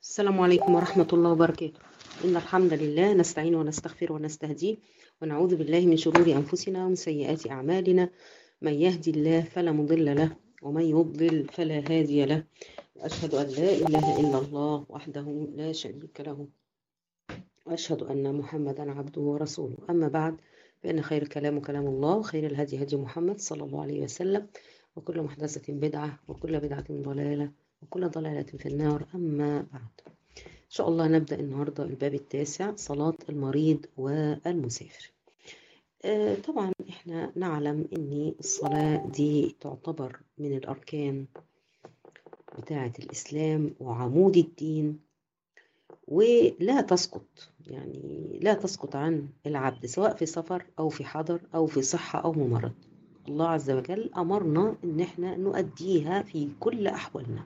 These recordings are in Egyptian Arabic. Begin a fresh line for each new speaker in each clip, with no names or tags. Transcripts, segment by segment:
السلام عليكم ورحمة الله وبركاته إن الحمد لله نستعين ونستغفر ونستهديه ونعوذ بالله من شرور أنفسنا ومن سيئات أعمالنا من يهدي الله فلا مضل له ومن يضلل فلا هادي له وأشهد أن لا إله إلا الله وحده لا شريك له وأشهد أن محمدا عبده ورسوله أما بعد فإن خير الكلام كلام الله وخير الهدي هدي محمد صلى الله عليه وسلم وكل محدثة بدعة وكل بدعة ضلالة وكل ضلالة في النار أما بعد إن شاء الله نبدأ النهاردة الباب التاسع صلاة المريض والمسافر آه طبعا إحنا نعلم أن الصلاة دي تعتبر من الأركان بتاعة الإسلام وعمود الدين ولا تسقط يعني لا تسقط عن العبد سواء في سفر أو في حضر أو في صحة أو ممرض الله عز وجل أمرنا إن إحنا نؤديها في كل أحوالنا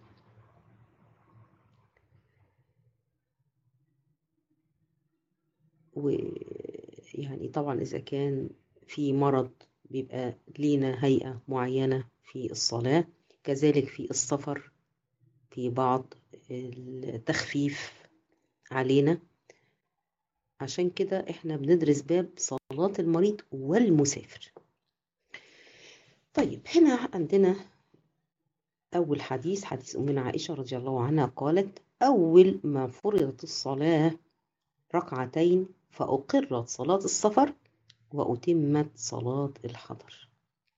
ويعني طبعا إذا كان في مرض بيبقى لينا هيئة معينة في الصلاة كذلك في السفر في بعض التخفيف علينا عشان كده احنا بندرس باب صلاة المريض والمسافر طيب هنا عندنا أول حديث حديث أمنا عائشة رضي الله عنها قالت أول ما فرضت الصلاة ركعتين فأقرت صلاة السفر وأتمت صلاة الحضر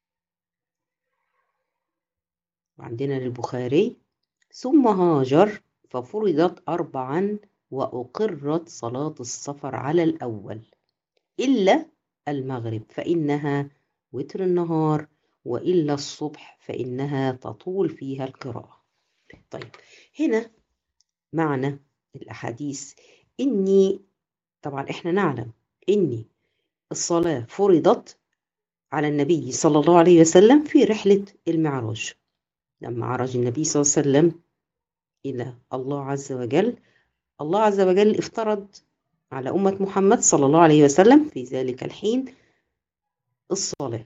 وعندنا للبخاري ثم هاجر ففرضت أربعا وأقرت صلاة السفر على الأول إلا المغرب فإنها وتر النهار وإلا الصبح فإنها تطول فيها القراءة طيب هنا معنى الأحاديث إني طبعا إحنا نعلم إني الصلاة فرضت على النبي صلى الله عليه وسلم في رحلة المعراج لما عرج النبي صلى الله عليه وسلم إلى الله عز وجل الله عز وجل افترض على أمة محمد صلى الله عليه وسلم في ذلك الحين الصلاة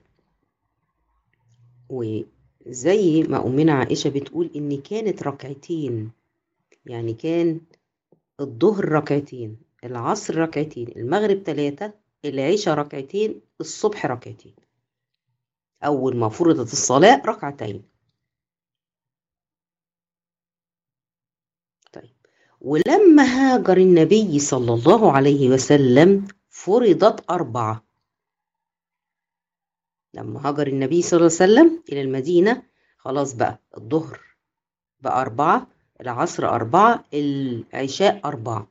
وزي ما أمنا عائشة بتقول إن كانت ركعتين يعني كان الظهر ركعتين العصر ركعتين المغرب ثلاثة العشاء ركعتين الصبح ركعتين أول ما فرضت الصلاة ركعتين طيب ولما هاجر النبي صلى الله عليه وسلم فرضت أربعة لما هاجر النبي صلى الله عليه وسلم إلى المدينة خلاص بقى الظهر بقى أربعة العصر أربعة العشاء أربعة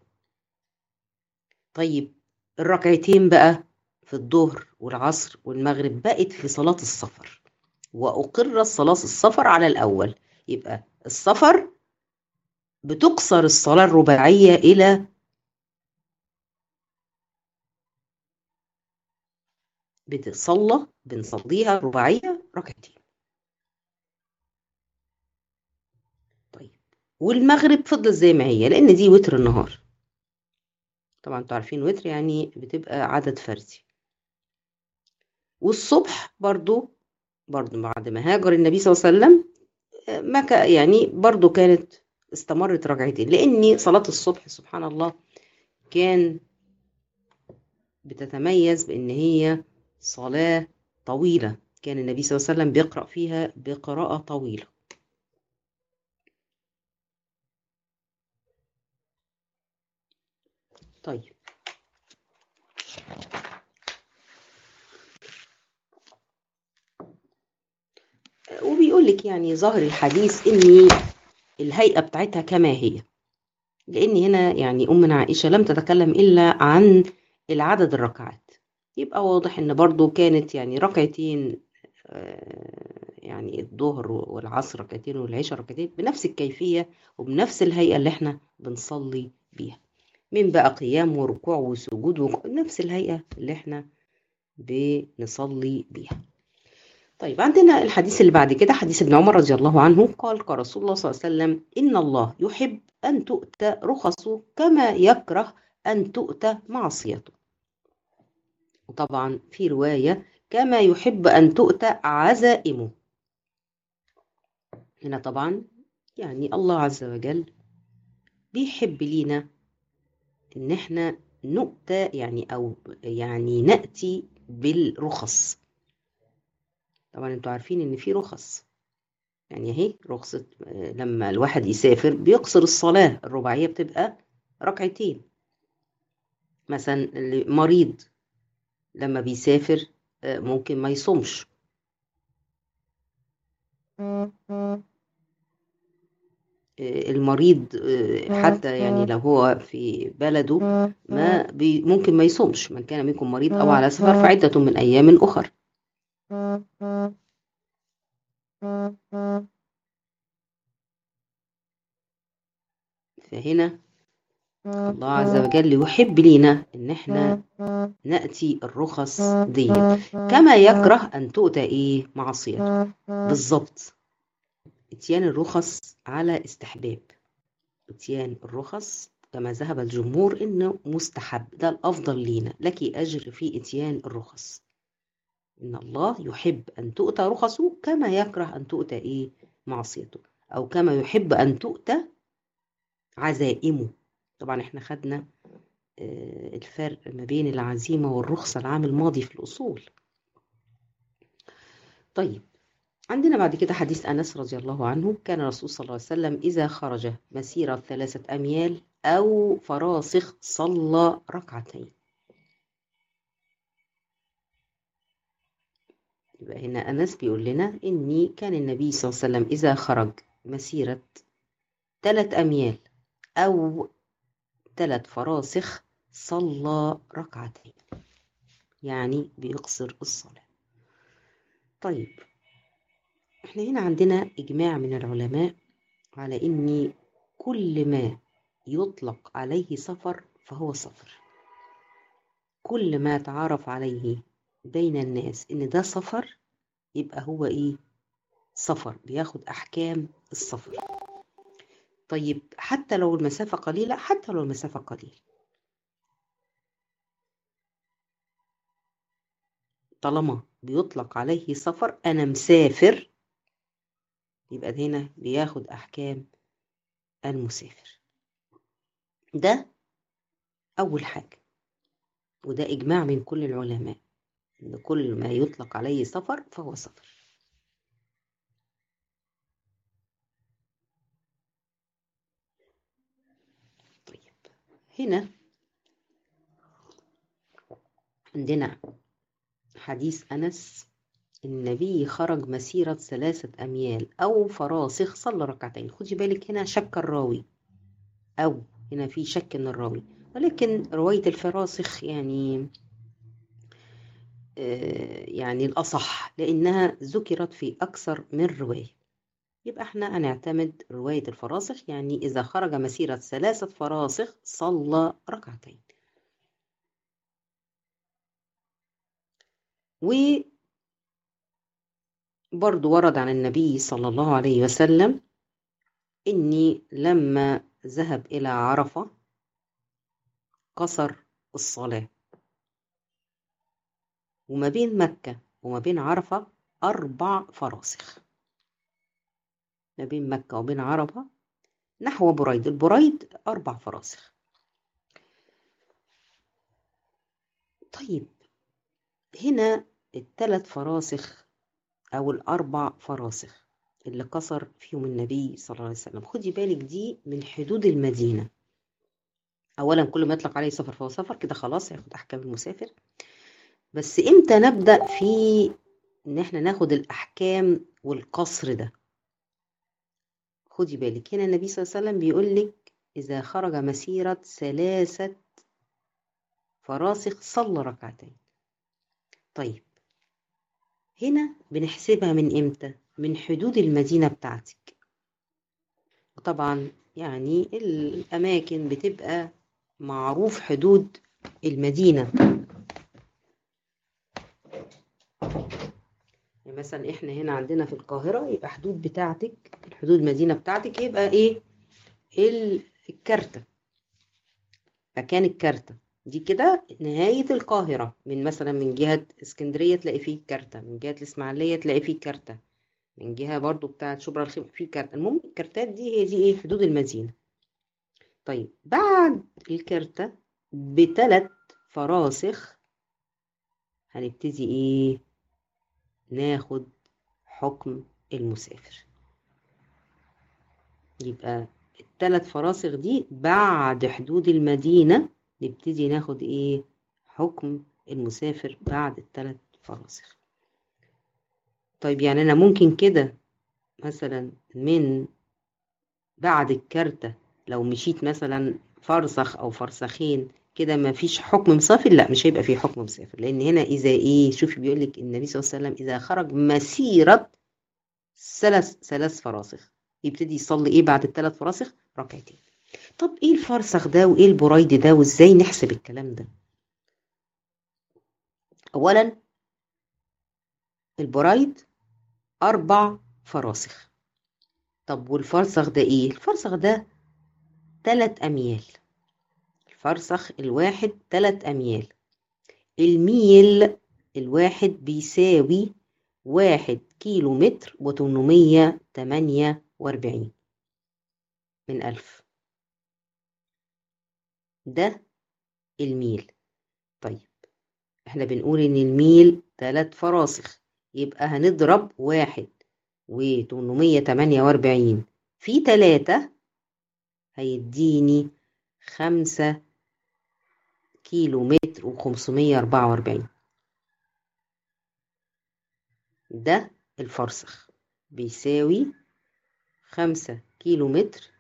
طيب الركعتين بقى في الظهر والعصر والمغرب بقت في صلاة السفر وأقر صلاة السفر على الأول يبقى السفر بتقصر الصلاة الرباعية إلى بتصلى بنصليها رباعية ركعتين طيب والمغرب فضلت زي ما هي لأن دي وتر النهار طبعا انتوا عارفين وتر يعني بتبقى عدد فردي والصبح برضو برضو بعد ما هاجر النبي صلى الله عليه وسلم ما ك... يعني برضو كانت استمرت ركعتين لأن صلاة الصبح سبحان الله كان بتتميز بأن هي صلاة طويلة كان النبي صلى الله عليه وسلم بيقرأ فيها بقراءة طويلة طيب وبيقول لك يعني ظاهر الحديث ان الهيئة بتاعتها كما هي لان هنا يعني امنا عائشة لم تتكلم الا عن العدد الركعات يبقى واضح ان برضو كانت يعني ركعتين يعني الظهر والعصر ركعتين والعشاء ركعتين بنفس الكيفية وبنفس الهيئة اللي احنا بنصلي بيها من بقى قيام وركوع وسجود نفس الهيئة اللي احنا بنصلي بيها طيب عندنا الحديث اللي بعد كده حديث ابن عمر رضي الله عنه قال قال رسول الله صلى الله عليه وسلم إن الله يحب أن تؤتى رخصه كما يكره أن تؤتى معصيته وطبعا في رواية كما يحب أن تؤتى عزائمه هنا طبعا يعني الله عز وجل بيحب لينا ان احنا نؤتى يعني او يعني ناتي بالرخص طبعا انتوا عارفين ان في رخص يعني اهي رخصة آه، لما الواحد يسافر بيقصر الصلاة الرباعية بتبقى ركعتين مثلا اللي مريض لما بيسافر آه، ممكن ما يصومش آه، المريض آه، حتى يعني لو هو في بلده ما بي ممكن ما يصومش من كان منكم مريض أو على سفر فعدة من أيام أخر فهنا الله عز وجل يحب لينا ان احنا نأتي الرخص دي كما يكره ان تؤتى ايه معصيته بالظبط اتيان الرخص على استحباب اتيان الرخص كما ذهب الجمهور انه مستحب ده الافضل لينا لك اجر في اتيان الرخص ان الله يحب ان تؤتى رخصه كما يكره ان تؤتى ايه معصيته او كما يحب ان تؤتى عزائمه طبعا احنا خدنا آه، الفرق ما بين العزيمة والرخصة العام الماضي في الأصول طيب عندنا بعد كده حديث أنس رضي الله عنه كان الرسول صلى الله عليه وسلم إذا خرج مسيرة ثلاثة أميال أو فراسخ صلى ركعتين يبقى هنا أنس بيقول لنا إني كان النبي صلى الله عليه وسلم إذا خرج مسيرة ثلاث أميال أو ثلاث فراسخ صلى ركعتين يعني بيقصر الصلاة طيب احنا هنا عندنا إجماع من العلماء على إن كل ما يطلق عليه سفر فهو سفر كل ما تعرف عليه بين الناس إن ده سفر يبقى هو إيه سفر بياخد أحكام السفر طيب حتى لو المسافة قليلة حتى لو المسافة قليلة طالما بيطلق عليه سفر أنا مسافر يبقى ده هنا بياخد أحكام المسافر ده أول حاجة وده إجماع من كل العلماء إن كل ما يطلق عليه سفر فهو سفر طيب هنا عندنا حديث أنس النبي خرج مسيرة ثلاثة أميال أو فراسخ صلى ركعتين خدي بالك هنا شك الراوي أو هنا في شك من الراوي ولكن رواية الفراسخ يعني آه، يعني الأصح لأنها ذكرت في أكثر من رواية يبقى احنا هنعتمد رواية الفراسخ يعني إذا خرج مسيرة ثلاثة فراسخ صلى ركعتين وبرضو ورد عن النبي صلى الله عليه وسلم إني لما ذهب إلى عرفة قصر الصلاة وما بين مكة وما بين عرفة أربع فراسخ ما بين مكة وبين عرفة نحو بريد البريد أربع فراسخ طيب هنا الثلاث فراسخ أو الأربع فراسخ اللي قصر فيهم النبي صلى الله عليه وسلم خدي بالك دي من حدود المدينة أولا كل ما يطلق عليه سفر فهو سفر كده خلاص هياخد أحكام المسافر بس إمتى نبدأ في إن إحنا ناخد الأحكام والقصر ده خدي بالك هنا النبي صلى الله عليه وسلم بيقول لك إذا خرج مسيرة ثلاثة فراسخ صلى ركعتين طيب هنا بنحسبها من إمتى؟ من حدود المدينة بتاعتك وطبعا يعني الأماكن بتبقى معروف حدود المدينة يعني مثلا احنا هنا عندنا في القاهرة يبقى حدود بتاعتك الحدود المدينة بتاعتك يبقى ايه ال- الكارتة مكان الكارتة دي كده نهاية القاهرة من مثلا من جهة اسكندرية تلاقي فيه كارتة من جهة الإسماعيلية تلاقي فيه كارتة من جهة برضو بتاعة شبرا الخيمة فيه كارتة المهم الكارتات دي هي دي ايه حدود المدينة طيب بعد الكارتة بثلاث فراسخ هنبتدي ايه ناخد حكم المسافر يبقى الثلاث فراسخ دي بعد حدود المدينة نبتدي ناخد ايه حكم المسافر بعد الثلاث فراسخ طيب يعني انا ممكن كده مثلا من بعد الكارتة لو مشيت مثلا فرسخ او فرسخين كده ما فيش حكم مسافر لا مش هيبقى فيه حكم مسافر لان هنا اذا ايه شوفي بيقول لك النبي صلى الله عليه وسلم اذا خرج مسيرة ثلاث ثلاث فراسخ يبتدي يصلي ايه بعد الثلاث فراسخ ركعتين طب ايه الفرسخ ده وايه البرايد ده وازاي نحسب الكلام ده اولا البرايد اربع فراسخ طب والفرسخ ده ايه الفرسخ ده تلات اميال الفرسخ الواحد تلات اميال الميل الواحد بيساوي واحد كيلو متر وتمنمية تمانية واربعين من ألف ده الميل طيب احنا بنقول ان الميل تلات فراسخ يبقى هنضرب واحد وتمنمية تمانية واربعين في تلاتة هيديني خمسة كيلو متر وخمسمية أربعة وأربعين ده الفرسخ بيساوي خمسة كيلو متر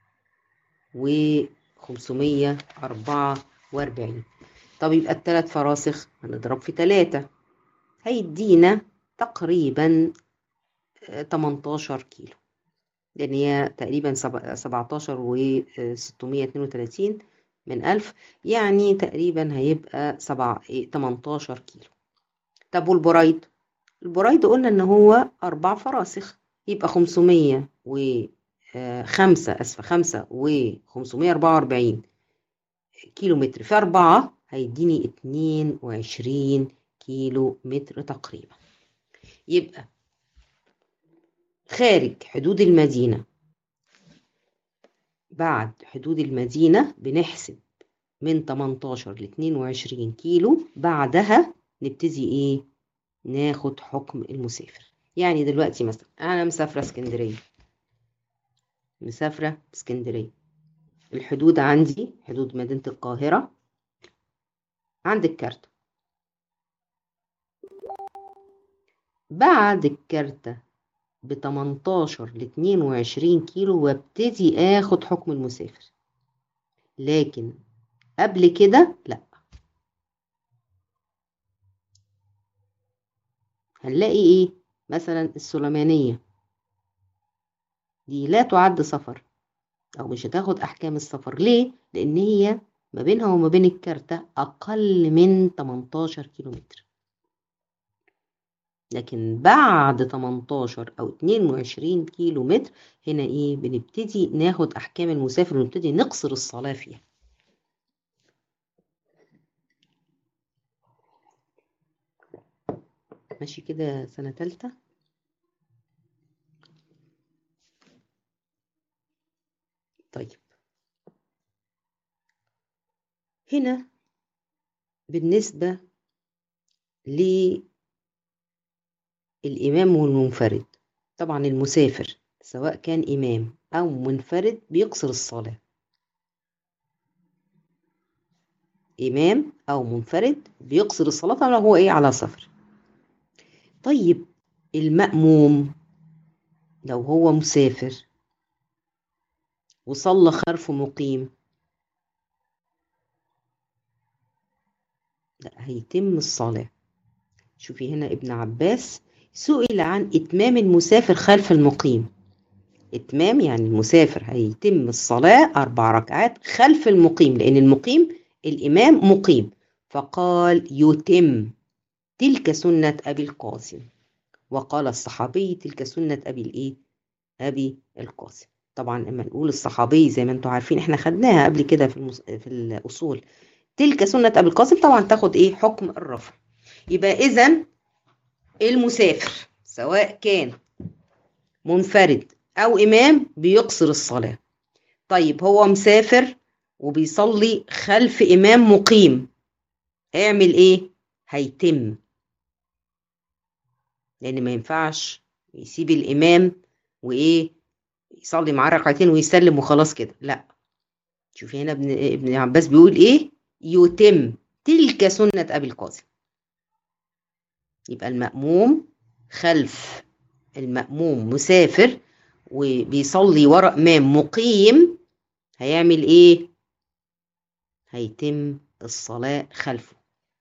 وخمسمية أربعة وأربعين طب يبقى التلات فراسخ هنضرب في تلاتة هيدينا تقريبا تمنتاشر كيلو لأن هي تقريبا سبعتاشر وستمية اتنين وتلاتين من ألف يعني تقريبا هيبقى سبعة تمنتاشر كيلو طب والبرايد البرايد قلنا إن هو أربع فراسخ يبقى خمسمية وخمسة أسفة خمسة وخمسمية أربعة وأربعين كيلو متر في أربعة هيديني اتنين وعشرين كيلو متر تقريبا يبقى خارج حدود المدينة بعد حدود المدينة بنحسب من 18 ل 22 كيلو بعدها نبتدي ايه ناخد حكم المسافر يعني دلوقتي مثلا انا مسافرة اسكندرية مسافرة اسكندرية الحدود عندي حدود مدينة القاهرة عند الكارتة بعد الكارتة ب 18 ل 22 كيلو وابتدي اخد حكم المسافر لكن قبل كده لا هنلاقي ايه مثلا السليمانية دي لا تعد سفر او مش هتاخد احكام السفر ليه لان هي ما بينها وما بين الكارتة اقل من 18 كيلو متر لكن بعد 18 او 22 كيلو متر هنا ايه بنبتدي ناخد احكام المسافر ونبتدي نقصر الصلاة فيها ماشي كده سنة تالتة طيب هنا بالنسبة للإمام والمنفرد طبعا المسافر سواء كان إمام أو منفرد بيقصر الصلاة إمام أو منفرد بيقصر الصلاة طبعا هو إيه على سفر طيب المأموم لو هو مسافر وصلى خلفه مقيم لا هيتم الصلاة شوفي هنا ابن عباس سئل عن إتمام المسافر خلف المقيم إتمام يعني المسافر هيتم الصلاة أربع ركعات خلف المقيم لأن المقيم الإمام مقيم فقال يتم تلك سنة أبي القاسم وقال الصحابي تلك سنة أبي الإيه؟ أبي القاسم طبعا لما نقول الصحابي زي ما انتم عارفين احنا خدناها قبل كده في المس... في الأصول تلك سنة أبي القاسم طبعا تاخد إيه حكم الرفع يبقى إذا المسافر سواء كان منفرد أو إمام بيقصر الصلاة طيب هو مسافر وبيصلي خلف إمام مقيم هيعمل إيه؟ هيتم لأن ما ينفعش يسيب الإمام وإيه يصلي معاه ركعتين ويسلم وخلاص كده لا شوفي هنا ابن ابن عباس بيقول إيه؟ يتم تلك سنة أبي القاسم يبقى المأموم خلف المأموم مسافر وبيصلي وراء إمام مقيم هيعمل إيه؟ هيتم الصلاة خلفه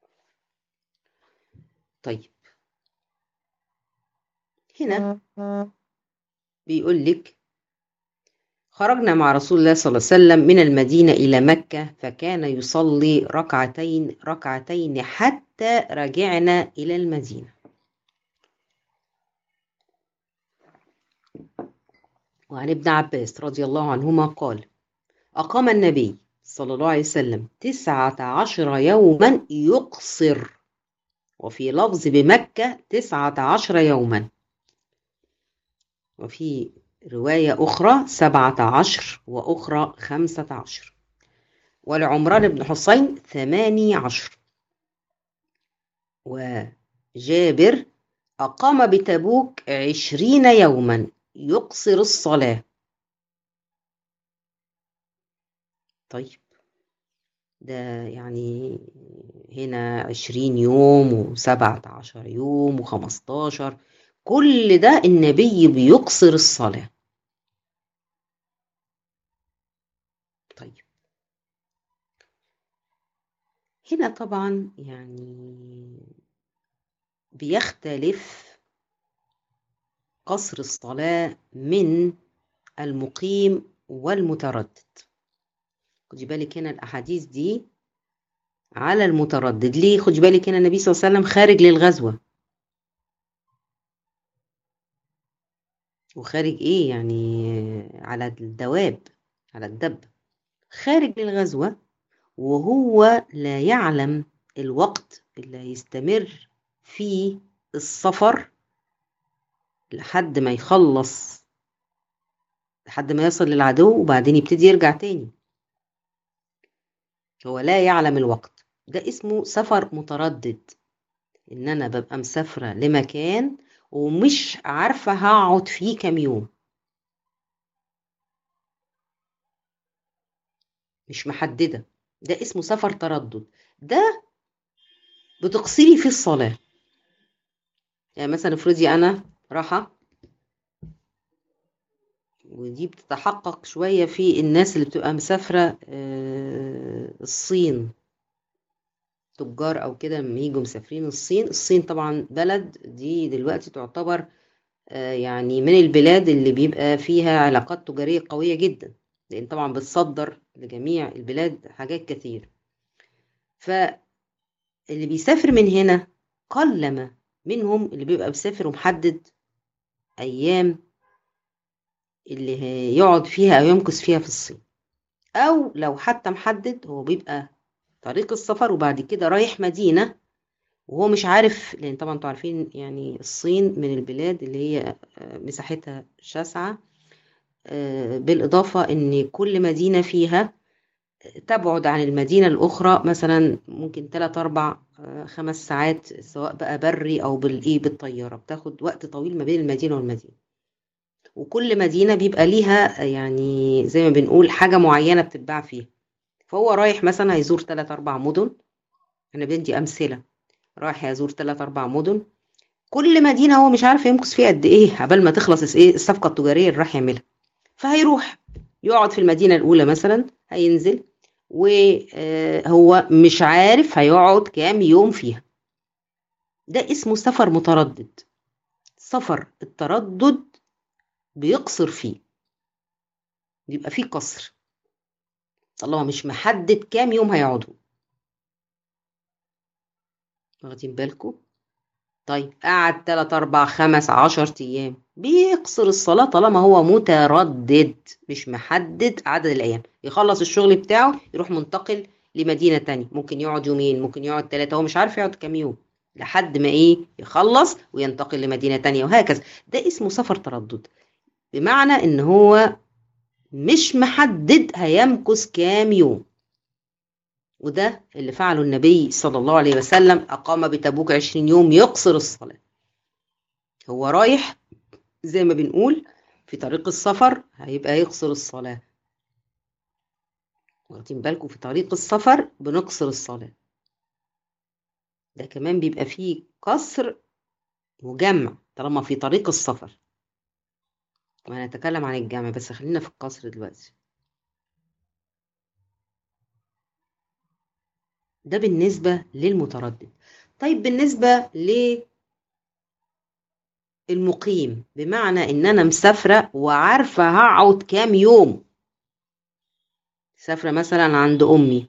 طيب هنا بيقول لك خرجنا مع رسول الله صلى الله عليه وسلم من المدينة إلى مكة فكان يصلي ركعتين ركعتين حتى رجعنا إلى المدينة وعن ابن عباس رضي الله عنهما قال أقام النبي صلى الله عليه وسلم تسعة عشر يوما يقصر وفي لفظ بمكة تسعة عشر يوما وفي رواية أخرى سبعة عشر وأخرى خمسة عشر ولعمران بن حسين ثماني عشر وجابر أقام بتبوك عشرين يوما يقصر الصلاة طيب ده يعني هنا عشرين يوم وسبعة عشر يوم وخمستاشر كل ده النبي بيقصر الصلاة طيب هنا طبعا يعني بيختلف قصر الصلاة من المقيم والمتردد خدي بالك هنا الأحاديث دي على المتردد ليه خدي بالك هنا النبي صلى الله عليه وسلم خارج للغزوة وخارج ايه يعني على الدواب على الدب خارج للغزوة وهو لا يعلم الوقت اللي هيستمر فيه السفر لحد ما يخلص لحد ما يصل للعدو وبعدين يبتدي يرجع تاني هو لا يعلم الوقت ده اسمه سفر متردد ان انا ببقى مسافره لمكان ومش عارفه هقعد فيه كام يوم مش محدده ده اسمه سفر تردد ده بتقصري فيه الصلاه يعني مثلا افرضي انا راحه ودي بتتحقق شوية في الناس اللي بتبقى مسافرة الصين تجار أو كده لما يجوا مسافرين الصين الصين طبعا بلد دي دلوقتي تعتبر يعني من البلاد اللي بيبقى فيها علاقات تجارية قوية جدا لأن طبعا بتصدر لجميع البلاد حاجات كثير فاللي بيسافر من هنا قلما منهم اللي بيبقى مسافر ومحدد أيام اللي هيقعد فيها أو يمكث فيها في الصين أو لو حتى محدد هو بيبقى طريق السفر وبعد كده رايح مدينة وهو مش عارف لأن طبعا انتوا عارفين يعني الصين من البلاد اللي هي مساحتها شاسعة بالإضافة إن كل مدينة فيها تبعد عن المدينة الأخرى مثلا ممكن تلات أربع خمس ساعات سواء بقى بري أو بالإيه بالطيارة بتاخد وقت طويل ما بين المدينة والمدينة وكل مدينة بيبقى ليها يعني زي ما بنقول حاجة معينة بتتباع فيها فهو رايح مثلا هيزور تلات أربع مدن أنا بدي أمثلة رايح يزور تلات أربع مدن كل مدينة هو مش عارف يمكث فيها قد إيه قبل ما تخلص إيه الصفقة التجارية اللي راح يعملها فهيروح يقعد في المدينة الأولى مثلا هينزل وهو مش عارف هيقعد كام يوم فيها ده اسمه سفر متردد سفر التردد بيقصر فيه يبقى فيه قصر طالما مش محدد كام يوم هيقعدوا واخدين بالكم طيب قعد 3 4 5 10 ايام بيقصر الصلاة طالما هو متردد مش محدد عدد الايام يخلص الشغل بتاعه يروح منتقل لمدينة تانية ممكن يقعد يومين ممكن يقعد ثلاثة هو مش عارف يقعد كام يوم لحد ما ايه يخلص وينتقل لمدينة تانية وهكذا ده اسمه سفر تردد بمعنى ان هو مش محدد هيمكث كام يوم وده اللي فعله النبي صلى الله عليه وسلم أقام بتبوك عشرين يوم يقصر الصلاة هو رايح زي ما بنقول في طريق السفر هيبقى يقصر الصلاة واخدين بالكم في طريق السفر بنقصر الصلاة ده كمان بيبقى فيه قصر وجمع طالما في طريق السفر وهنتكلم عن الجمع بس خلينا في القصر دلوقتي ده بالنسبة للمتردد طيب بالنسبة للمقيم بمعنى ان انا مسافرة وعارفة هقعد كام يوم مسافرة مثلا عند امي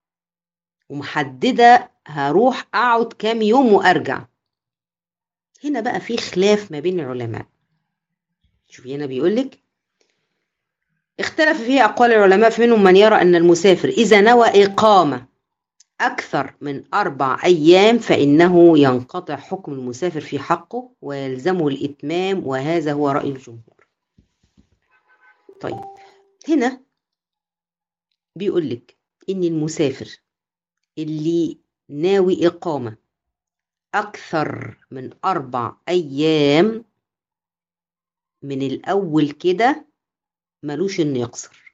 ومحددة هروح اقعد كام يوم وارجع هنا بقى في خلاف ما بين العلماء شوفي هنا بيقولك اختلف فيه أقوال العلماء فمنهم من يرى أن المسافر إذا نوى إقامة أكثر من أربع أيام فإنه ينقطع حكم المسافر في حقه ويلزمه الإتمام وهذا هو رأي الجمهور طيب هنا بيقول لك إن المسافر اللي ناوي إقامة أكثر من أربع أيام من الأول كده ملوش إنه يقصر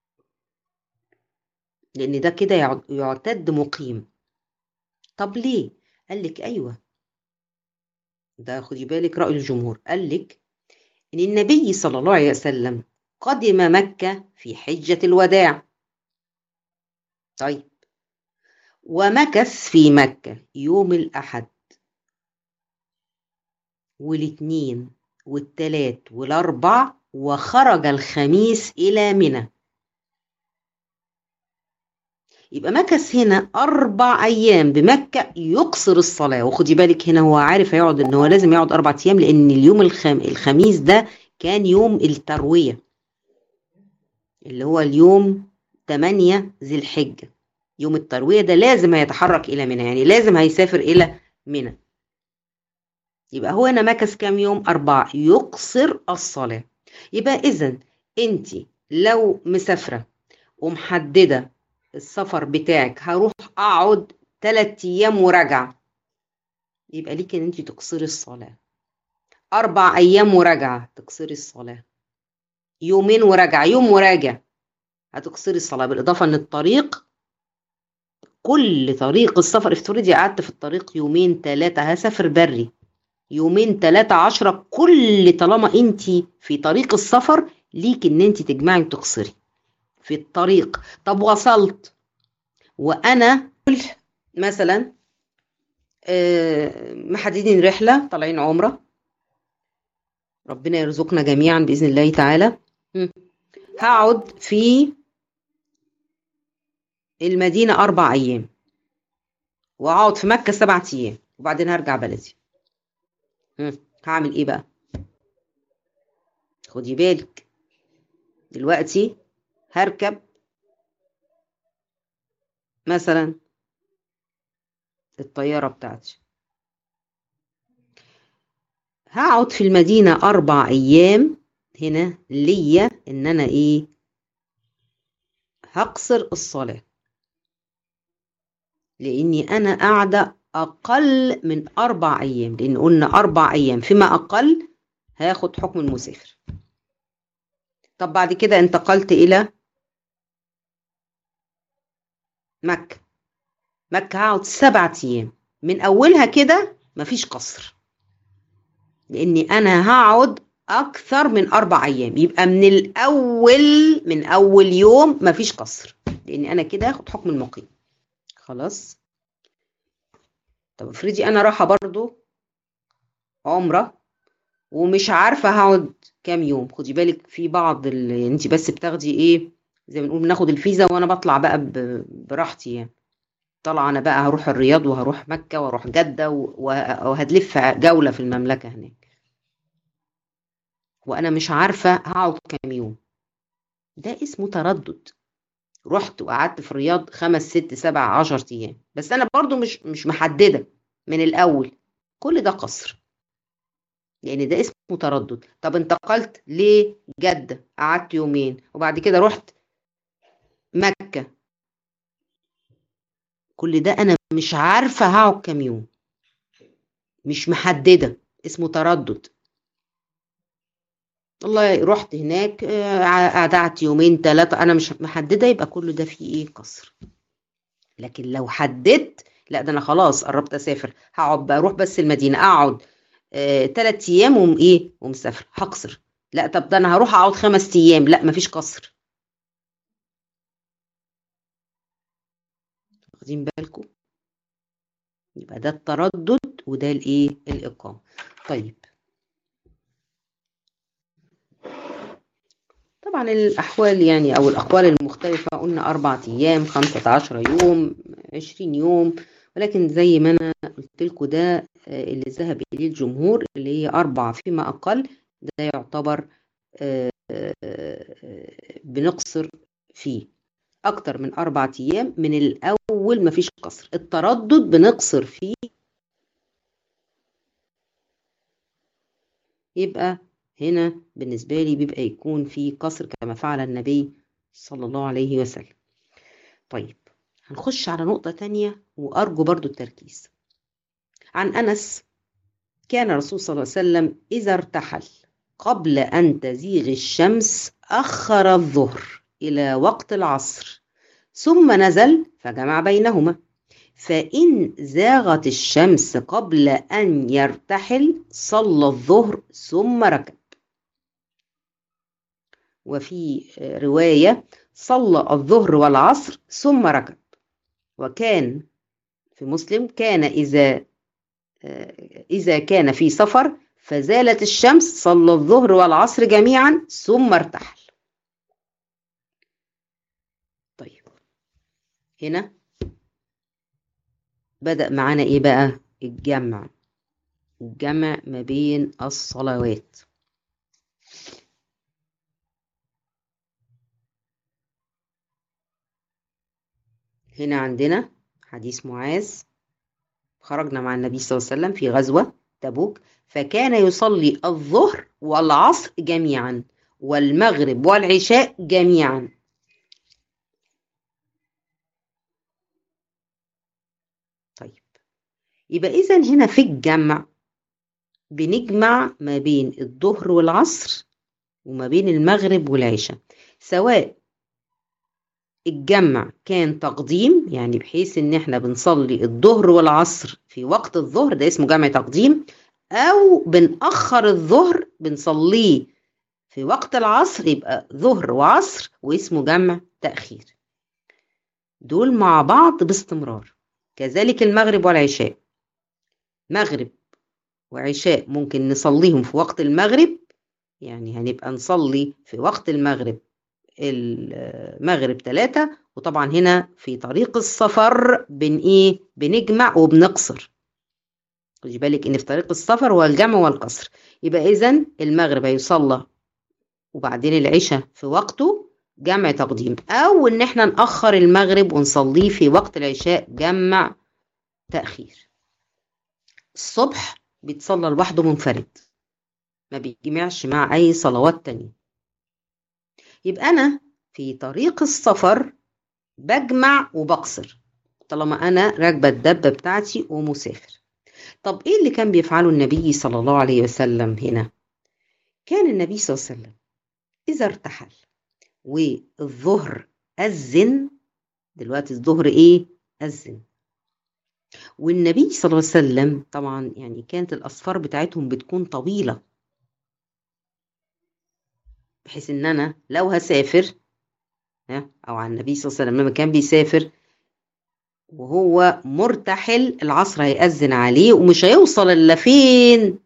لأن ده كده يعتد مقيم طب ليه؟ قال لك أيوه ده خدي بالك رأي الجمهور قال لك إن النبي صلى الله عليه وسلم قدم مكة في حجة الوداع طيب ومكث في مكة يوم الأحد والاثنين والتلات والأربع وخرج الخميس إلى منى يبقى مكث هنا أربع أيام بمكة يقصر الصلاة وخدي بالك هنا هو عارف هيقعد إن هو لازم يقعد أربع أيام لأن اليوم الخم... الخميس ده كان يوم التروية اللي هو اليوم 8 ذي الحجة يوم التروية ده لازم هيتحرك إلى منى يعني لازم هيسافر إلى منى يبقى هو هنا مكث كام يوم أربعة يقصر الصلاة يبقى إذا أنت لو مسافرة ومحددة السفر بتاعك هروح أقعد تلات أيام وراجعة يبقى ليك إن أنت تقصري الصلاة أربع أيام وراجعة تقصري الصلاة يومين وراجعة يوم وراجع هتقصري الصلاة بالإضافة إن الطريق كل طريق السفر افترضي قعدت في الطريق يومين ثلاثة هسافر بري يومين ثلاثة عشرة كل طالما انت في طريق السفر ليك ان انت تجمعي وتقصري في الطريق طب وصلت وانا مثلا محددين رحلة طالعين عمرة ربنا يرزقنا جميعا بإذن الله تعالى هقعد في المدينة أربع أيام وأقعد في مكة سبعة أيام وبعدين هرجع بلدي هعمل إيه بقى؟ خدي بالك دلوقتي هركب مثلا الطيارة بتاعتي هقعد في المدينة أربع أيام هنا ليا إن أنا إيه هقصر الصلاة لاني انا قاعده اقل من اربع ايام لان قلنا اربع ايام فيما اقل هاخد حكم المسافر طب بعد كده انتقلت الى مكه مكه هقعد سبعة ايام من اولها كده مفيش قصر لاني انا هقعد اكثر من اربع ايام يبقى من الاول من اول يوم مفيش قصر لاني انا كده هاخد حكم المقيم خلاص طب افرضي انا رايحه برضو عمره ومش عارفه هقعد كام يوم خدي بالك في بعض اللي انت بس بتاخدي ايه زي ما بنقول بناخد الفيزا وانا بطلع بقى براحتي يعني طالعه انا بقى هروح الرياض وهروح مكه واروح جده وهتلف جوله في المملكه هناك وانا مش عارفه هقعد كام يوم ده اسمه تردد رحت وقعدت في الرياض خمس ست سبع عشر ايام بس انا برضو مش مش محدده من الاول كل ده قصر لان ده اسمه تردد طب انتقلت لجدة قعدت يومين وبعد كده رحت مكة كل ده انا مش عارفة هقعد كام يوم مش محددة اسمه تردد والله رحت هناك قعدت يومين ثلاثة أنا مش محددة يبقى كله ده فيه إيه قصر لكن لو حددت لا ده أنا خلاص قربت أسافر هقعد بروح بس المدينة أقعد ثلاث آه أيام وم إيه ومسافر هقصر لا طب ده أنا هروح أقعد خمس أيام لا مفيش قصر واخدين بالكم يبقى ده التردد وده الإيه الإقامة طيب طبعا الأحوال يعني أو الأقوال المختلفة قلنا أربعة أيام خمسة عشر يوم عشرين يوم ولكن زي ما أنا قلت لكم ده اللي ذهب إليه الجمهور اللي هي أربعة فيما أقل ده يعتبر بنقصر فيه أكتر من أربعة أيام من الأول مفيش قصر التردد بنقصر فيه يبقى هنا بالنسبة لي بيبقى يكون في قصر كما فعل النبي صلى الله عليه وسلم طيب هنخش على نقطة تانية وأرجو برضو التركيز عن أنس كان الرسول صلى الله عليه وسلم إذا ارتحل قبل أن تزيغ الشمس أخر الظهر إلى وقت العصر ثم نزل فجمع بينهما فإن زاغت الشمس قبل أن يرتحل صلى الظهر ثم ركب وفي رواية صلى الظهر والعصر ثم ركب وكان في مسلم كان إذا إذا كان في سفر فزالت الشمس صلى الظهر والعصر جميعا ثم ارتحل طيب هنا بدأ معانا إيه بقى الجمع الجمع ما بين الصلوات هنا عندنا حديث معاذ خرجنا مع النبي صلى الله عليه وسلم في غزوة تبوك فكان يصلي الظهر والعصر جميعا والمغرب والعشاء جميعا طيب يبقى إذا هنا في الجمع بنجمع ما بين الظهر والعصر وما بين المغرب والعشاء سواء الجمع كان تقديم يعني بحيث ان احنا بنصلي الظهر والعصر في وقت الظهر ده اسمه جمع تقديم او بنأخر الظهر بنصليه في وقت العصر يبقى ظهر وعصر واسمه جمع تأخير دول مع بعض باستمرار كذلك المغرب والعشاء مغرب وعشاء ممكن نصليهم في وقت المغرب يعني هنبقى نصلي في وقت المغرب المغرب ثلاثة وطبعا هنا في طريق السفر بن ايه بنجمع وبنقصر خدي بالك ان في طريق السفر هو الجمع والقصر يبقى اذا المغرب هيصلى وبعدين العشاء في وقته جمع تقديم او ان احنا نأخر المغرب ونصليه في وقت العشاء جمع تأخير الصبح بيتصلى لوحده منفرد ما بيجمعش مع اي صلوات تانية يبقى انا في طريق السفر بجمع وبقصر طالما انا راكبه الدبه بتاعتي ومسافر طب ايه اللي كان بيفعله النبي صلى الله عليه وسلم هنا كان النبي صلى الله عليه وسلم اذا ارتحل والظهر اذن دلوقتي الظهر ايه اذن والنبي صلى الله عليه وسلم طبعا يعني كانت الاسفار بتاعتهم بتكون طويله بحيث ان انا لو هسافر او عن النبي صلى الله عليه وسلم لما كان بيسافر وهو مرتحل العصر هيأذن عليه ومش هيوصل الا فين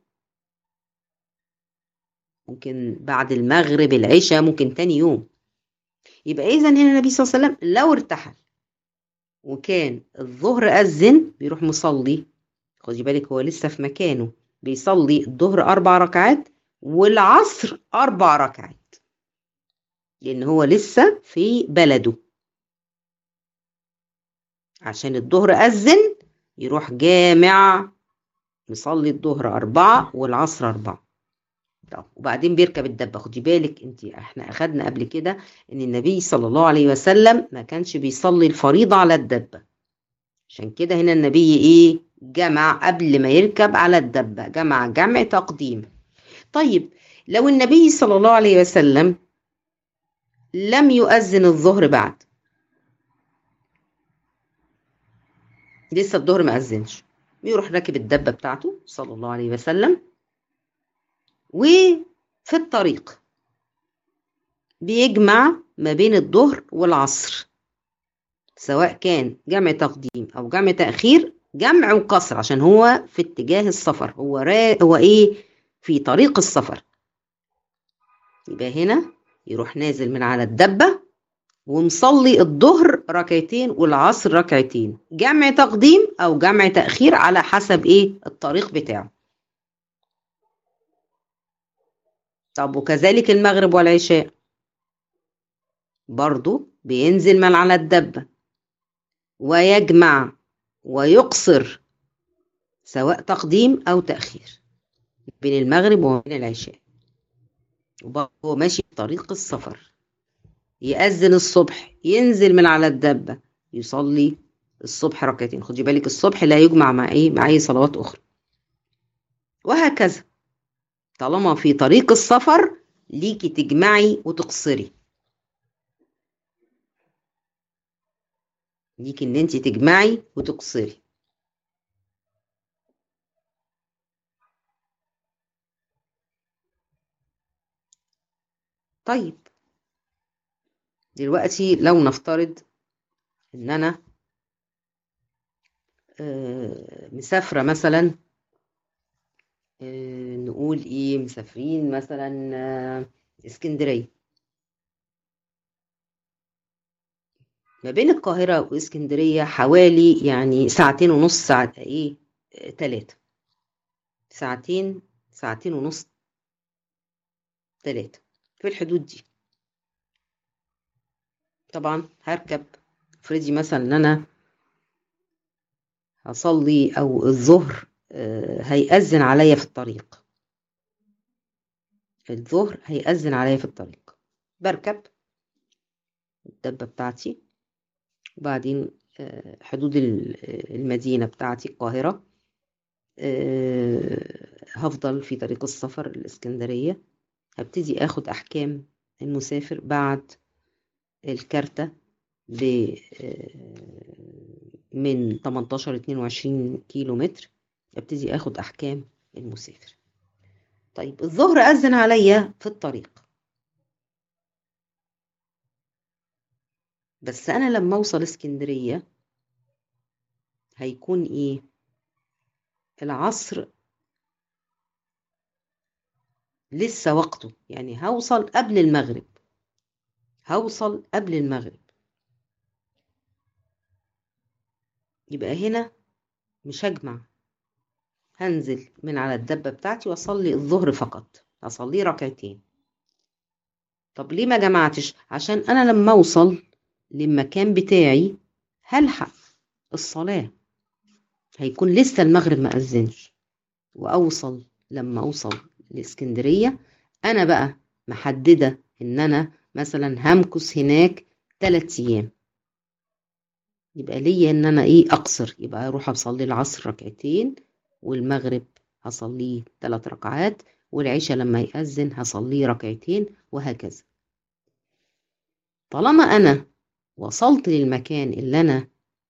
ممكن بعد المغرب العشاء ممكن تاني يوم يبقى اذا هنا النبي صلى الله عليه وسلم لو ارتحل وكان الظهر أذن بيروح مصلي خدي بالك هو لسه في مكانه بيصلي الظهر أربع ركعات والعصر أربع ركعات لأن هو لسه في بلده عشان الظهر أذن يروح جامع يصلي الظهر أربعة والعصر أربعة طب وبعدين بيركب الدبة خدي بالك انت احنا اخدنا قبل كده ان النبي صلى الله عليه وسلم ما كانش بيصلي الفريضة على الدبة عشان كده هنا النبي ايه جمع قبل ما يركب على الدبة جمع جمع تقديم طيب لو النبي صلى الله عليه وسلم لم يؤذن الظهر بعد لسه الظهر ما أذنش بيروح راكب الدبة بتاعته صلى الله عليه وسلم وفي الطريق بيجمع ما بين الظهر والعصر سواء كان جمع تقديم أو جمع تأخير جمع وقصر عشان هو في اتجاه السفر هو را... هو ايه في طريق السفر يبقى هنا يروح نازل من على الدبة ومصلي الظهر ركعتين والعصر ركعتين جمع تقديم او جمع تأخير على حسب ايه الطريق بتاعه طب وكذلك المغرب والعشاء برضو بينزل من على الدبة ويجمع ويقصر سواء تقديم أو تأخير بين المغرب وبين العشاء وهو ماشي في طريق السفر يأذن الصبح ينزل من على الدبة يصلي الصبح ركعتين خدي بالك الصبح لا يجمع مع ايه مع اي صلوات اخرى وهكذا طالما في طريق السفر ليكي تجمعي وتقصري ليكي ان انت تجمعي وتقصري طيب دلوقتي لو نفترض ان انا مسافرة مثلا نقول ايه مسافرين مثلا اسكندرية ما بين القاهرة واسكندرية حوالي يعني ساعتين ونص ساعة ايه تلاتة ساعتين ساعتين ونص تلاتة في الحدود دي طبعا هركب افرضي مثلا ان انا هصلي او الظهر هيأذن عليا في الطريق الظهر هيأذن عليا في الطريق بركب الدبة بتاعتي وبعدين حدود المدينة بتاعتي القاهرة هفضل في طريق السفر الإسكندرية هبتدي اخد احكام المسافر بعد الكارتة ب من 18 22 كيلو متر ابتدي اخد احكام المسافر طيب الظهر اذن عليا في الطريق بس انا لما اوصل اسكندريه هيكون ايه العصر لسه وقته يعني هوصل قبل المغرب هوصل قبل المغرب يبقى هنا مش هجمع هنزل من على الدبة بتاعتي واصلي الظهر فقط اصليه ركعتين طب ليه ما جمعتش عشان انا لما اوصل للمكان بتاعي هلحق الصلاة هيكون لسه المغرب ما أذنش وأوصل لما أوصل لإسكندرية أنا بقى محددة إن أنا مثلا همكث هناك تلات أيام يبقى ليا إن أنا إيه أقصر يبقى أروح أصلي العصر ركعتين والمغرب هصليه تلات ركعات والعشاء لما يأذن هصليه ركعتين وهكذا طالما أنا وصلت للمكان اللي أنا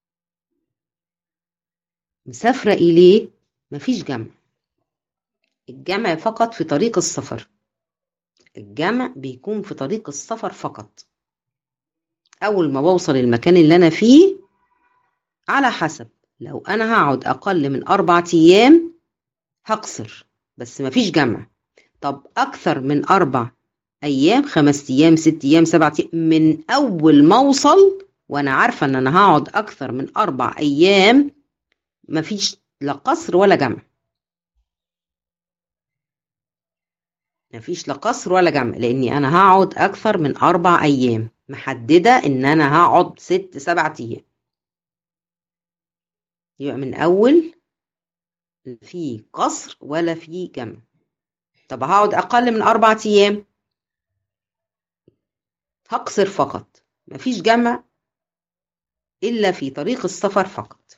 مسافرة إليه مفيش جمع الجمع فقط في طريق السفر الجمع بيكون في طريق السفر فقط أول ما بوصل المكان اللي أنا فيه على حسب لو أنا هقعد أقل من أربع أيام هقصر بس مفيش جمع طب أكثر من أربع أيام خمس أيام ست أيام سبعة أيام من أول ما أوصل وأنا عارفة إن أنا هقعد أكثر من أربع أيام مفيش لا قصر ولا جمع مفيش لا قصر ولا جمع لاني انا هقعد اكثر من اربع ايام محدده ان انا هقعد ست سبعة ايام يبقى من اول في قصر ولا في جمع طب هقعد أقل من أربع أيام هقصر فقط مفيش جمع إلا في طريق السفر فقط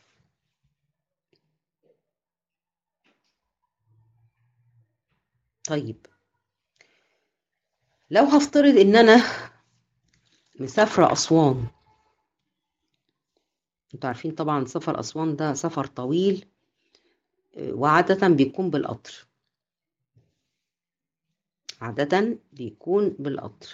طيب لو هفترض إن أنا مسافرة أسوان انتوا عارفين طبعا سفر أسوان ده سفر طويل وعادة بيكون بالقطر عادة بيكون بالقطر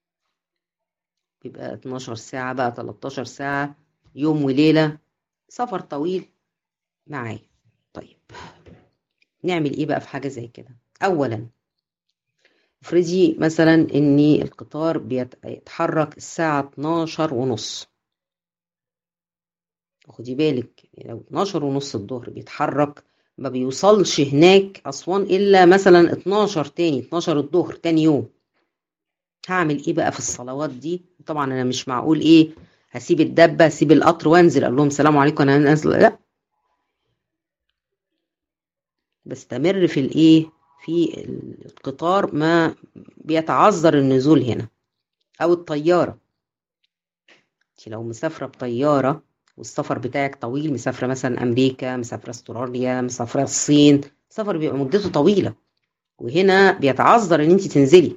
بيبقى 12 ساعة بقى 13 ساعة يوم وليلة سفر طويل معايا طيب نعمل ايه بقى في حاجة زي كده اولا افرضي مثلا ان القطار بيتحرك الساعة 12 ونص خدي بالك لو 12 ونص الظهر بيتحرك ما بيوصلش هناك أسوان إلا مثلا 12 تاني 12 الظهر تاني يوم هعمل إيه بقى في الصلوات دي طبعا أنا مش معقول إيه هسيب الدبة هسيب القطر وانزل أقول لهم سلام عليكم أنا نازل لا بستمر في الإيه في القطار ما بيتعذر النزول هنا أو الطيارة لو مسافرة بطيارة والسفر بتاعك طويل مسافرة مثلا أمريكا مسافرة استراليا مسافرة الصين سفر بيبقى مدته طويلة وهنا بيتعذر إن أنت تنزلي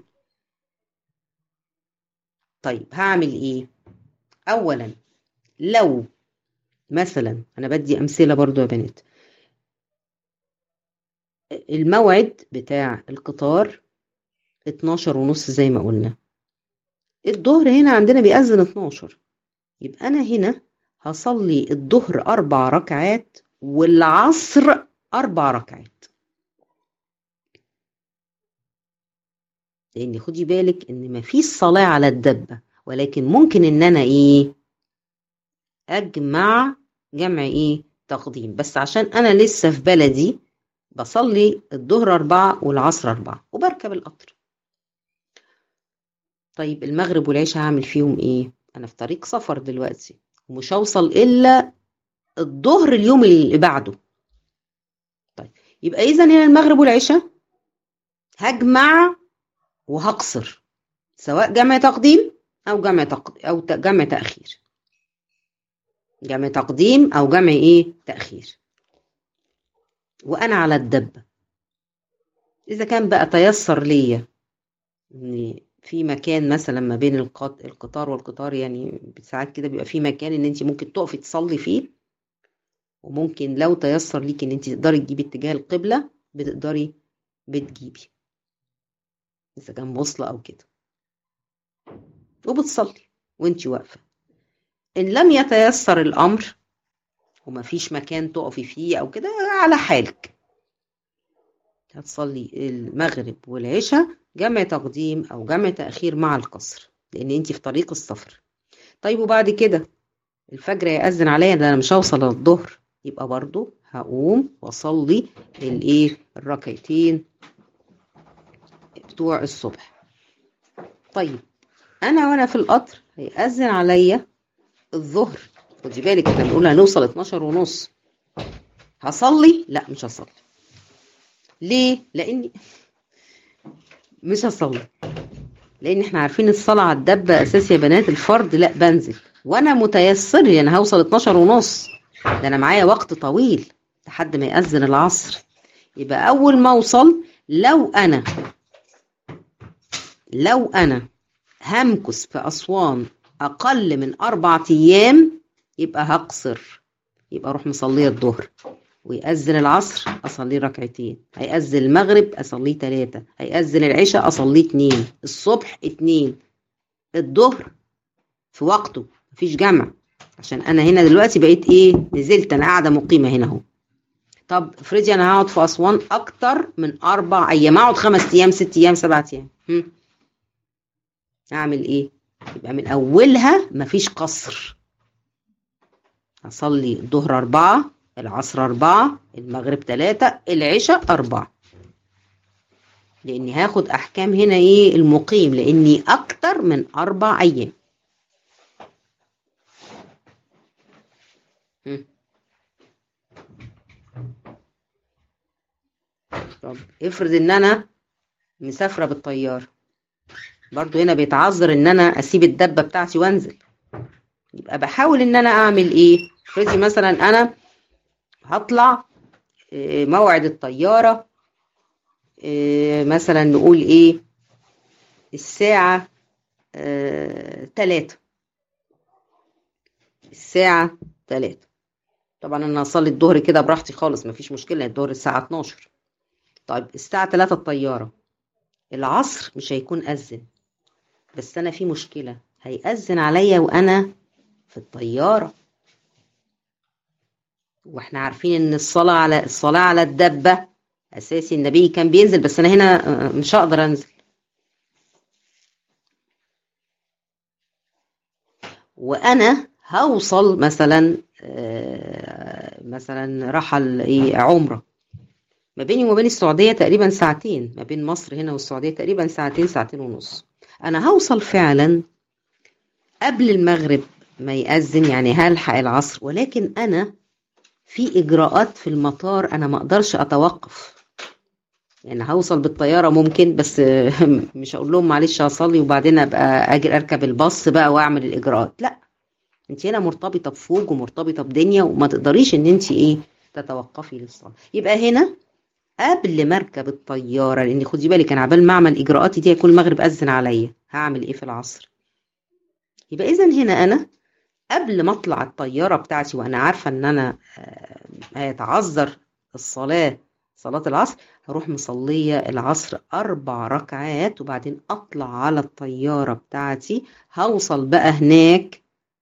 طيب هعمل إيه؟ أولا لو مثلا أنا بدي أمثلة برضو يا بنات الموعد بتاع القطار 12 ونص زي ما قلنا الظهر هنا عندنا بيأذن 12 يبقى أنا هنا هصلي الظهر أربع ركعات والعصر أربع ركعات لأن خدي بالك إن مفيش صلاة على الدبة ولكن ممكن إن أنا إيه أجمع جمع إيه تقديم بس عشان أنا لسه في بلدي بصلي الظهر أربعة والعصر أربعة وبركب القطر طيب المغرب والعشاء هعمل فيهم إيه أنا في طريق سفر دلوقتي ومش هوصل الا الظهر اليوم اللي بعده طيب يبقى اذا هنا المغرب والعشاء هجمع وهقصر سواء جمع تقديم او جمع تق... او جمع تاخير جمع تقديم او جمع ايه تاخير وانا على الدبه اذا كان بقى تيسر ليا ان في مكان مثلا ما بين القطار والقطار يعني ساعات كده بيبقى في مكان ان انت ممكن تقفي تصلي فيه وممكن لو تيسر ليكي ان انت تقدري تجيبي اتجاه القبلة بتقدري بتجيبي اذا كان موصلة او كده وبتصلي وانت واقفة ان لم يتيسر الامر ومفيش مكان تقفي فيه او كده على حالك هتصلي المغرب والعشاء جمع تقديم او جمع تاخير مع القصر لان انت في طريق السفر طيب وبعد كده الفجر يأذن عليا ده انا مش هوصل للظهر يبقى برضو هقوم واصلي الايه الركعتين بتوع الصبح طيب انا وانا في القطر هيأذن عليا الظهر خدي بالك احنا بنقول هنوصل 12 ونص هصلي لا مش هصلي ليه لاني مش هصلي لان احنا عارفين الصلاه على الدبه اساس يا بنات الفرض لا بنزل وانا متيسر لي انا هوصل 12 ونص ده انا معايا وقت طويل لحد ما يأذن العصر يبقى اول ما اوصل لو انا لو انا همكث في اسوان اقل من اربع ايام يبقى هقصر يبقى اروح مصليه الظهر ويأذن العصر أصليه ركعتين هيأذن المغرب أصليه ثلاثة هيأذن العشاء أصليه اتنين الصبح اتنين الظهر في وقته مفيش جمع عشان أنا هنا دلوقتي بقيت إيه نزلت أنا قاعدة مقيمة هنا أهو طب افرضي أنا هقعد في أسوان أكتر من أربع أيام أقعد خمس أيام ست أيام سبعة أيام هم. أعمل إيه؟ يبقى من أولها مفيش قصر أصلي الظهر أربعة العصر أربعة المغرب ثلاثة العشاء أربعة لأني هاخد أحكام هنا إيه المقيم لأني أكتر من أربع أيام طب افرض ان انا مسافرة بالطيارة برضو هنا بيتعذر ان انا اسيب الدبة بتاعتي وانزل يبقى بحاول ان انا اعمل ايه افرضي مثلا انا هطلع إيه، موعد الطيارة إيه، مثلا نقول ايه الساعة آه، تلاتة الساعة تلاتة طبعا انا هصلي الظهر كده براحتي خالص مفيش مشكلة الظهر الساعة 12 طيب الساعة تلاتة الطيارة العصر مش هيكون أذن بس أنا في مشكلة هيأذن عليا وأنا في الطيارة واحنا عارفين ان الصلاة على الصلاة على الدبة أساسي النبي كان بينزل بس أنا هنا آه، مش هقدر أنزل وأنا هوصل مثلا آه، مثلا رحل ايه عمرة ما بيني وما بين السعودية تقريبا ساعتين ما بين مصر هنا والسعودية تقريبا ساعتين ساعتين ونص أنا هوصل فعلا قبل المغرب ما يأذن يعني هلحق العصر ولكن أنا في إجراءات في المطار أنا ما أقدرش أتوقف يعني هوصل بالطيارة ممكن بس مش هقول لهم معلش هصلي وبعدين أبقى أجي أركب الباص بقى وأعمل الإجراءات لا أنت هنا مرتبطة بفوق ومرتبطة بدنيا وما تقدريش إن أنت إيه تتوقفي للصلاة يبقى هنا قبل ما اركب الطياره لان خدي بالك انا عبال ما اعمل اجراءاتي دي هيكون المغرب اذن عليا هعمل ايه في العصر يبقى اذا هنا انا قبل ما اطلع الطياره بتاعتي وانا عارفه ان انا آه، هيتعذر الصلاه صلاه العصر هروح مصليه العصر اربع ركعات وبعدين اطلع على الطياره بتاعتي هوصل بقى هناك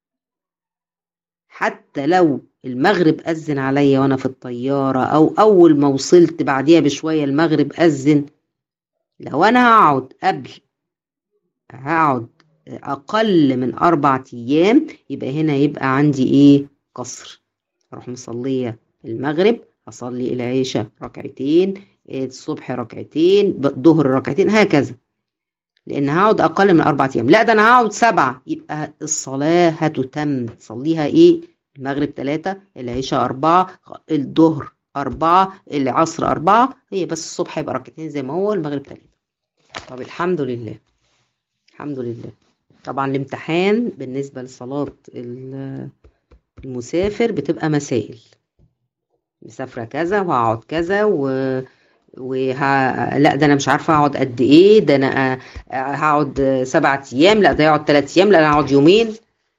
حتى لو المغرب أذن عليا وأنا في الطيارة أو أول ما وصلت بعديها بشوية المغرب أذن لو أنا هقعد قبل هقعد أقل من أربع أيام يبقى هنا يبقى عندي إيه قصر أروح مصلية المغرب أصلي العشاء ركعتين الصبح ركعتين الظهر ركعتين هكذا لأن هقعد أقل من أربع أيام لا ده أنا هقعد سبعة يبقى الصلاة هتتم تصليها إيه المغرب ثلاثة العشاء أربعة الظهر أربعة العصر أربعة هي بس الصبح يبقى ركعتين زي ما هو المغرب ثلاثة طب الحمد لله الحمد لله طبعا الامتحان بالنسبة لصلاة ال- المسافر بتبقى مسائل مسافرة كذا وهقعد كذا و وه... لا ده انا مش عارفه اقعد قد ايه ده انا آه، هقعد سبعة ايام لا ده يقعد ثلاث ايام لا انا هقعد يومين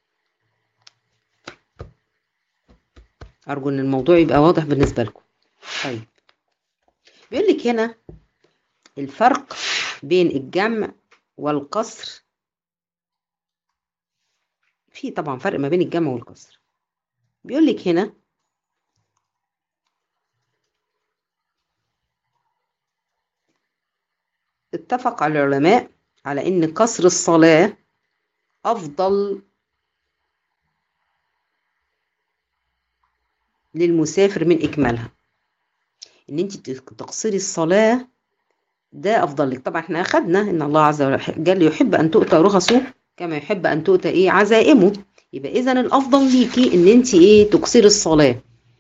أرجو إن الموضوع يبقى واضح بالنسبة لكم طيب بيقول لك هنا الفرق بين الجمع والقصر في طبعا فرق ما بين الجمع والقصر بيقول لك هنا اتفق العلماء على ان قصر الصلاة افضل للمسافر من اكمالها ان انت تقصري الصلاة ده افضل لك طبعا احنا اخدنا ان الله عز وجل يحب ان تؤتى رخصه كما يحب ان تؤتى ايه عزائمه يبقى اذا الافضل ليكي ان انت ايه تقصري الصلاة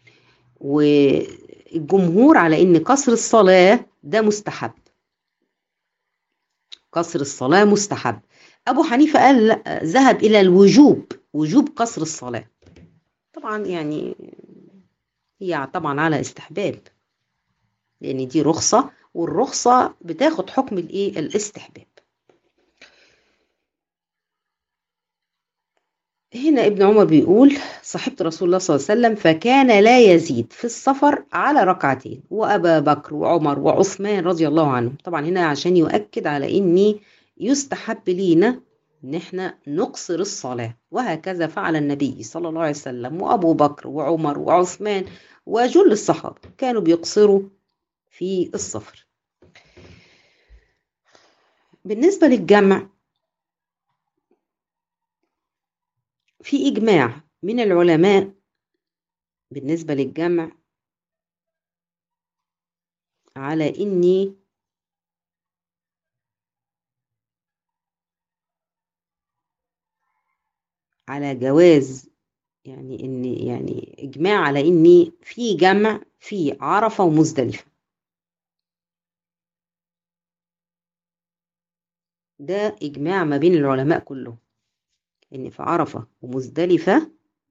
والجمهور على ان قصر الصلاة ده مستحب قصر الصلاة مستحب أبو حنيفة قال لا ذهب إلى الوجوب وجوب قصر الصلاة طبعا يعني هي طبعا على استحباب لأن دي رخصة والرخصة بتاخد حكم الإيه الاستحباب هنا ابن عمر بيقول صحبت رسول الله صلى الله عليه وسلم فكان لا يزيد في السفر على ركعتين وأبا بكر وعمر وعثمان رضي الله عنهم طبعا هنا عشان يؤكد على إني يستحب لينا إن إحنا نقصر الصلاة وهكذا فعل النبي صلى الله عليه وسلم وأبو بكر وعمر وعثمان وجل الصحابة كانوا بيقصروا في السفر بالنسبة للجمع في إجماع من العلماء بالنسبة للجمع على إني على جواز يعني إن يعني إجماع على إني في جمع في عرفة ومزدلفة ده إجماع ما بين العلماء كلهم إن في عرفة ومزدلفة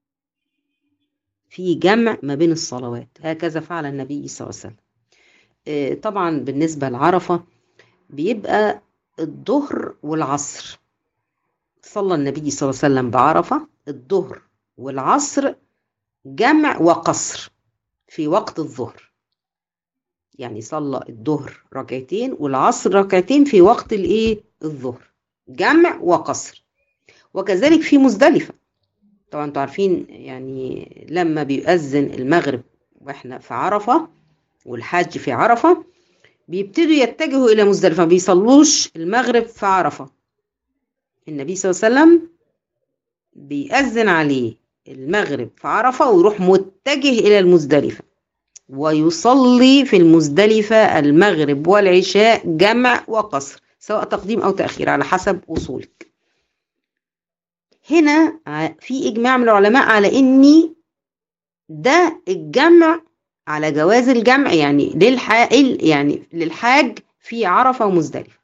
في جمع ما بين الصلوات هكذا فعل النبي صلى الله عليه وسلم آه، طبعا بالنسبة لعرفة بيبقى الظهر والعصر صلى النبي صلى الله عليه وسلم بعرفة الظهر والعصر جمع وقصر في وقت الظهر يعني صلى الظهر ركعتين والعصر ركعتين في وقت الايه الظهر جمع وقصر وكذلك في مزدلفة طبعا انتوا عارفين يعني لما بيؤذن المغرب واحنا في عرفة والحج في عرفة بيبتدوا يتجهوا إلى مزدلفة ما بيصلوش المغرب في عرفة النبي صلى الله عليه وسلم بيأذن عليه المغرب في عرفة ويروح متجه إلى المزدلفة ويصلي في المزدلفة المغرب والعشاء جمع وقصر سواء تقديم أو تأخير على حسب وصولك هنا في إجماع من العلماء على إني ده الجمع على جواز الجمع يعني للحائل يعني للحاج في عرفة ومزدلفة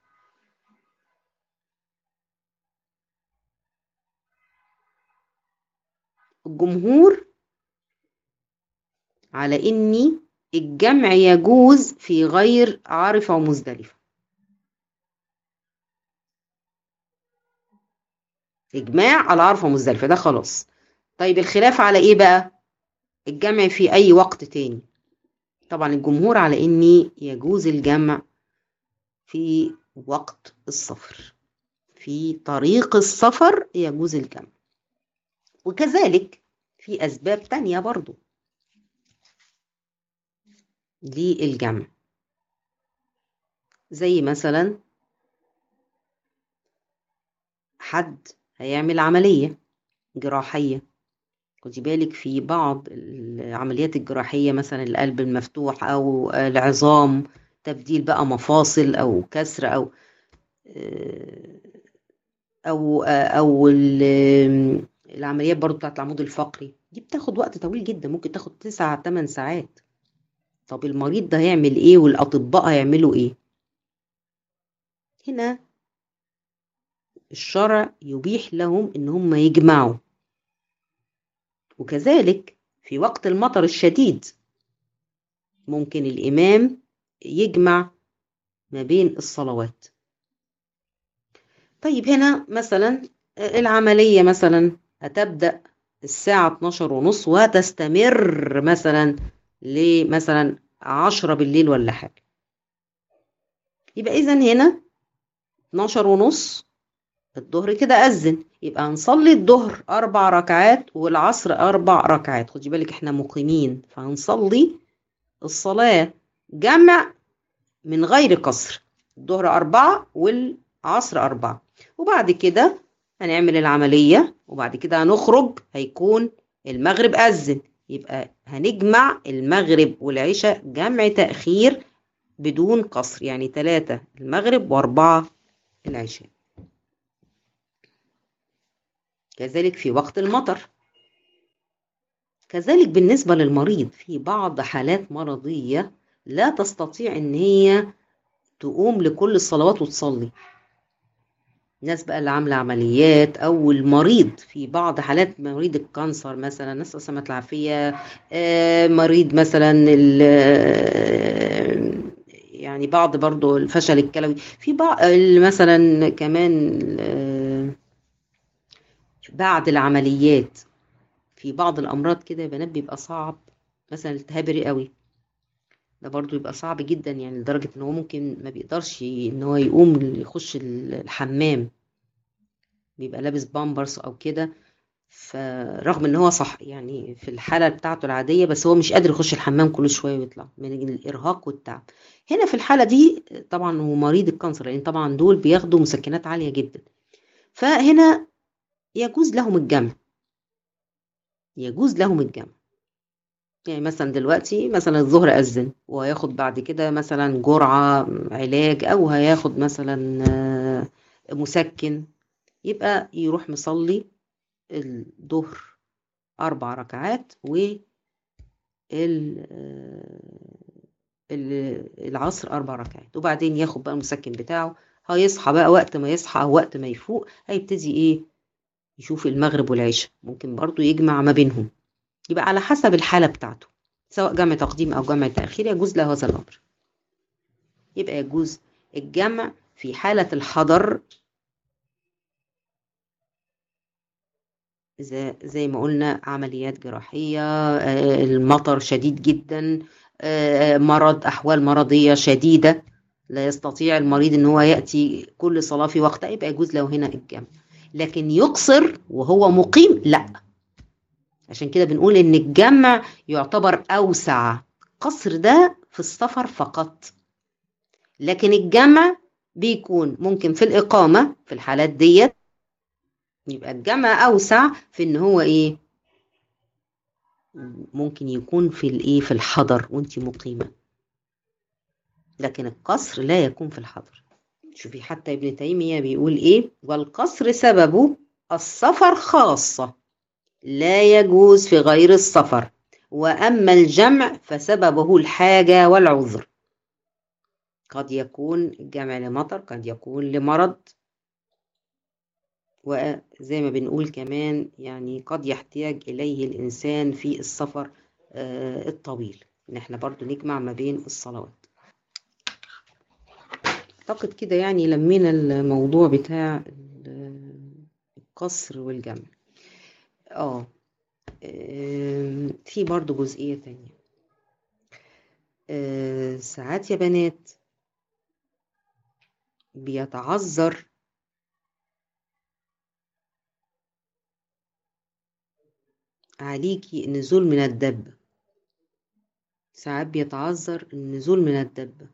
الجمهور على إني الجمع يجوز في غير عرفة ومزدلفة إجماع على عرفة ومزدلفة ده خلاص طيب الخلاف على إيه بقى الجمع في أي وقت تاني طبعا الجمهور على إني يجوز الجمع في وقت السفر في طريق السفر يجوز الجمع وكذلك في أسباب تانية برضو للجمع زي مثلا حد هيعمل عملية جراحية خدي بالك في بعض العمليات الجراحية مثلا القلب المفتوح أو العظام تبديل بقى مفاصل أو كسر أو أو أو العمليات برضو بتاعت العمود الفقري دي بتاخد وقت طويل جدا ممكن تاخد تسعة تمن ساعات طب المريض ده هيعمل ايه والأطباء هيعملوا ايه هنا الشرع يبيح لهم ان هم يجمعوا وكذلك في وقت المطر الشديد ممكن الإمام يجمع ما بين الصلوات طيب هنا مثلا العملية مثلا هتبدأ الساعة 12 ونص وتستمر مثلا لمثلا 10 بالليل ولا حاجة يبقى إذا هنا 12 ونص الظهر كده أذن يبقى هنصلي الظهر أربع ركعات والعصر أربع ركعات خدي بالك إحنا مقيمين فهنصلي الصلاة جمع من غير قصر الظهر أربعة والعصر أربعة وبعد كده هنعمل العملية وبعد كده هنخرج هيكون المغرب أذن يبقى هنجمع المغرب والعشاء جمع تأخير بدون قصر يعني ثلاثة المغرب وأربعة العشاء كذلك في وقت المطر كذلك بالنسبة للمريض في بعض حالات مرضية لا تستطيع ان هي تقوم لكل الصلوات وتصلي الناس بقى اللي عاملة عمليات أو المريض في بعض حالات مريض الكانسر مثلا ناس أسمة العافية مريض مثلا يعني بعض برضو الفشل الكلوي في بعض مثلا كمان بعد العمليات في بعض الامراض كده يا بنات بيبقى صعب مثلا التهاب رئوي ده برضو يبقى صعب جدا يعني لدرجة ان هو ممكن ما بيقدرش ان هو يقوم يخش الحمام بيبقى لابس بامبرز او كده فرغم ان هو صح يعني في الحالة بتاعته العادية بس هو مش قادر يخش الحمام كل شوية ويطلع من الارهاق والتعب هنا في الحالة دي طبعا هو مريض الكانسر لان طبعا دول بياخدوا مسكنات عالية جدا فهنا يجوز لهم الجمع يجوز لهم الجمع يعني مثلا دلوقتي مثلا الظهر أذن وهياخد بعد كده مثلا جرعة علاج أو هياخد مثلا مسكن يبقى يروح مصلي الظهر أربع ركعات و العصر أربع ركعات وبعدين ياخد بقى المسكن بتاعه هيصحى بقى وقت ما يصحى أو وقت ما يفوق هيبتدي إيه يشوف المغرب والعشاء ممكن برضو يجمع ما بينهم يبقى على حسب الحالة بتاعته سواء جمع تقديم أو جمع تأخير يجوز له هذا الأمر يبقى يجوز الجمع في حالة الحضر زي, زي ما قلنا عمليات جراحية المطر شديد جدا مرض أحوال مرضية شديدة لا يستطيع المريض ان هو يأتي كل صلاة في وقتها يبقى يجوز له هنا الجمع لكن يقصر وهو مقيم لا عشان كده بنقول ان الجمع يعتبر اوسع قصر ده في السفر فقط لكن الجمع بيكون ممكن في الإقامة في الحالات ديت يبقى الجمع أوسع في إن هو إيه ممكن يكون في الإيه في الحضر وأنت مقيمة لكن القصر لا يكون في الحضر شوفي حتى ابن تيمية بيقول إيه والقصر سببه السفر خاصة لا يجوز في غير السفر وأما الجمع فسببه الحاجة والعذر قد يكون الجمع لمطر قد يكون لمرض وزي ما بنقول كمان يعني قد يحتاج إليه الإنسان في السفر الطويل إن احنا برضو نجمع ما بين الصلوات أعتقد كده يعني لمينا الموضوع بتاع القصر والجمع اه في برضو جزئية تانية ساعات يا بنات بيتعذر عليكي النزول من الدبة ساعات بيتعذر النزول من الدبة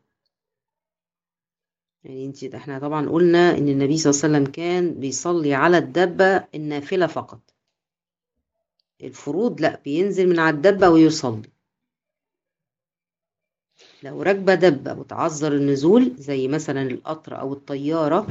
يعني انت احنا طبعا قلنا ان النبي صلى الله عليه وسلم كان بيصلي على الدبة النافلة فقط الفروض لا بينزل من على الدبة ويصلي لو راكبة دبة وتعذر النزول زي مثلا القطر أو الطيارة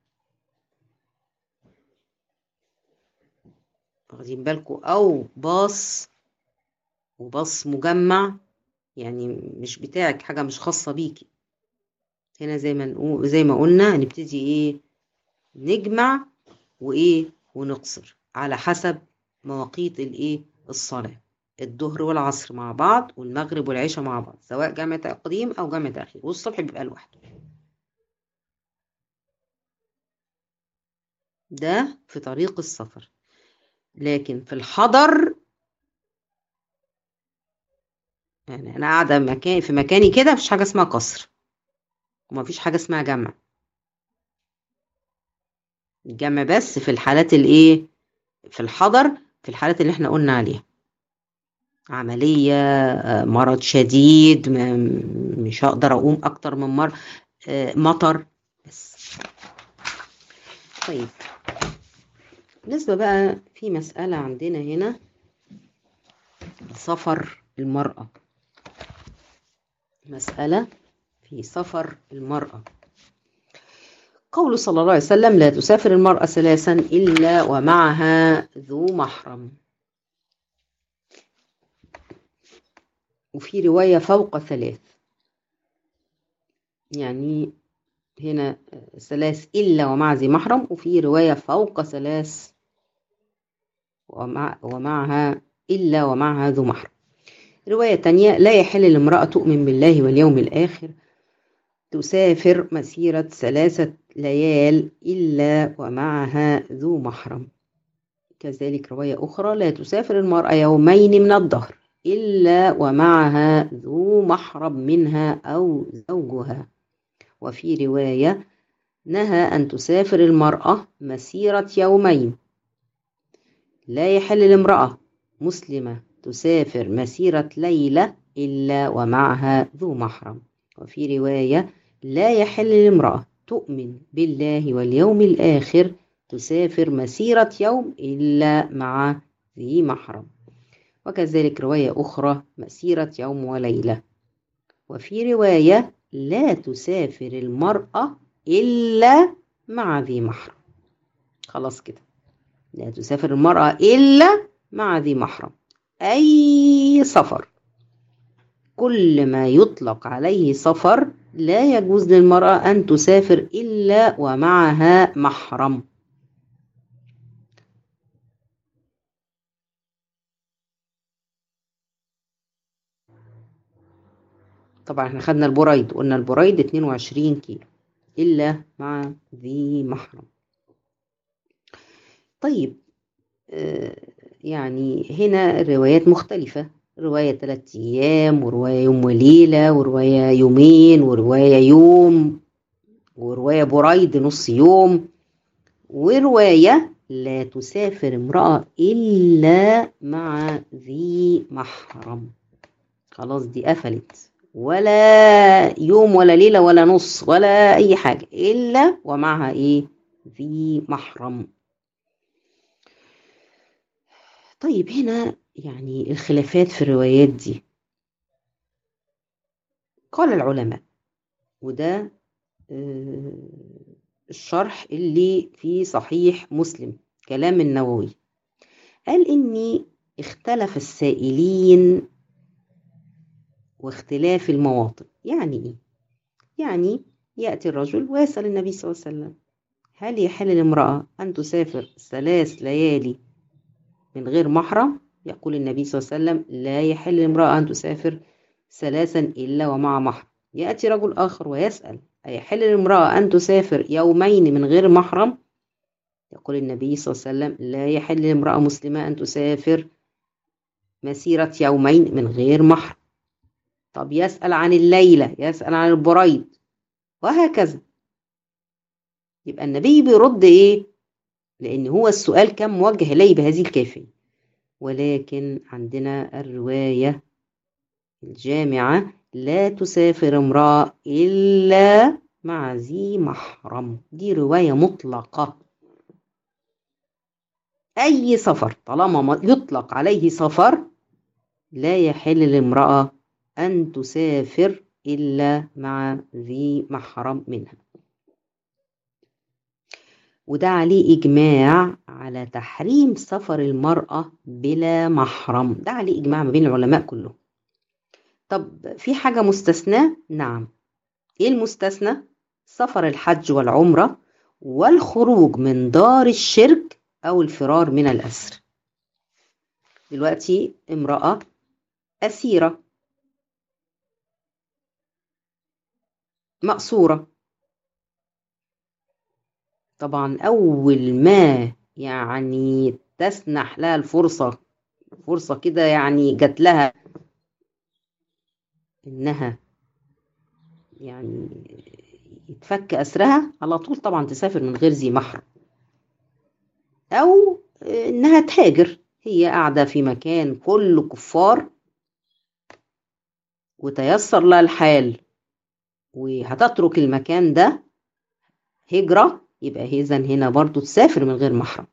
واخدين بالكم أو باص وباص مجمع يعني مش بتاعك حاجة مش خاصة بيكي هنا زي ما نقول زي ما قلنا هنبتدي ايه نجمع وايه ونقصر على حسب مواقيت الايه الصلاه الظهر والعصر مع بعض والمغرب والعشاء مع بعض سواء جمع تقديم او جمع تاخير والصبح بيبقى لوحده ده في طريق السفر لكن في الحضر يعني انا قاعده مكان في مكاني كده مفيش حاجه اسمها قصر ومفيش حاجه اسمها جمع الجمع بس في الحالات الايه في الحضر في الحالات اللي احنا قلنا عليها عملية مرض شديد مش هقدر أقوم أكتر من مرة مطر بس طيب بالنسبة بقى في مسألة عندنا هنا سفر المرأة مسألة في سفر المرأة قول صلى الله عليه وسلم لا تسافر المرأة ثلاثا إلا ومعها ذو محرم وفي رواية فوق ثلاث يعني هنا ثلاث إلا ومع ذي محرم وفي رواية فوق ثلاث ومع ومعها إلا ومعها ذو محرم رواية تانية لا يحل لامرأة تؤمن بالله واليوم الآخر تسافر مسيرة ثلاثة ليال إلا ومعها ذو محرم كذلك رواية أخرى لا تسافر المرأة يومين من الظهر إلا ومعها ذو محرم منها أو زوجها وفي رواية نهى أن تسافر المرأة مسيرة يومين لا يحل لامرأة مسلمة تسافر مسيرة ليلة إلا ومعها ذو محرم وفي رواية لا يحل لامرأة تؤمن بالله واليوم الآخر تسافر مسيرة يوم إلا مع ذي محرم وكذلك رواية أخرى مسيرة يوم وليلة وفي رواية لا تسافر المرأة إلا مع ذي محرم خلاص كده لا تسافر المرأة إلا مع ذي محرم أي سفر كل ما يطلق عليه سفر لا يجوز للمرأة أن تسافر إلا ومعها محرم طبعا احنا خدنا البريد قلنا البريد 22 كيلو إلا مع ذي محرم طيب آه يعني هنا الروايات مختلفة رواية ثلاثة أيام ورواية يوم وليلة ورواية يومين ورواية يوم ورواية بريد نص يوم ورواية لا تسافر امرأة إلا مع ذي محرم خلاص دي قفلت ولا يوم ولا ليلة ولا نص ولا أي حاجة إلا ومعها إيه ذي محرم طيب هنا يعني الخلافات في الروايات دي قال العلماء وده الشرح اللي في صحيح مسلم كلام النووي قال إني اختلف السائلين واختلاف المواطن يعني إيه؟ يعني يأتي الرجل ويسأل النبي صلى الله عليه وسلم هل يحل لامرأة أن تسافر ثلاث ليالي من غير محرم يقول النبي صلى الله عليه وسلم لا يحل لامرأة أن تسافر ثلاثا إلا ومع محرم يأتي رجل آخر ويسأل أيحل لامرأة أن تسافر يومين من غير محرم يقول النبي صلى الله عليه وسلم لا يحل لامرأة مسلمة أن تسافر مسيرة يومين من غير محرم طب يسأل عن الليلة يسأل عن البريد وهكذا يبقى النبي بيرد إيه لأن هو السؤال كان موجه إليه بهذه الكيفية ولكن عندنا الرواية الجامعة لا تسافر امرأة إلا مع ذي محرم دي رواية مطلقة أي سفر طالما يطلق عليه سفر لا يحل لامرأة أن تسافر إلا مع ذي محرم منها وده عليه إجماع على تحريم سفر المرأة بلا محرم ده عليه إجماع ما بين العلماء كلهم طب في حاجة مستثناة؟ نعم إيه المستثنى؟ سفر الحج والعمرة والخروج من دار الشرك أو الفرار من الأسر دلوقتي امرأة أسيرة مأسورة طبعا أول ما يعني تسنح لها الفرصة فرصة كده يعني جات لها إنها يعني يتفك أسرها على طول طبعا تسافر من غير ذي محرم أو إنها تهاجر هي قاعدة في مكان كله كفار وتيسر لها الحال وهتترك المكان ده هجرة يبقى إذا هنا برضو تسافر من غير محرم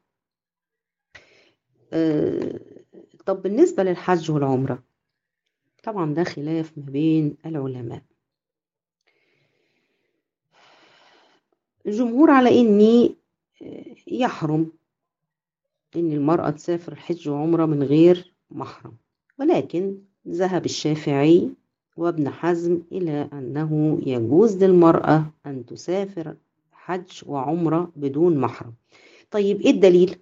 أه طب بالنسبة للحج والعمرة طبعا ده خلاف ما بين العلماء الجمهور على إني يحرم إن المرأة تسافر الحج وعمرة من غير محرم ولكن ذهب الشافعي وابن حزم إلى أنه يجوز للمرأة أن تسافر حج وعمرة بدون محرم طيب إيه الدليل؟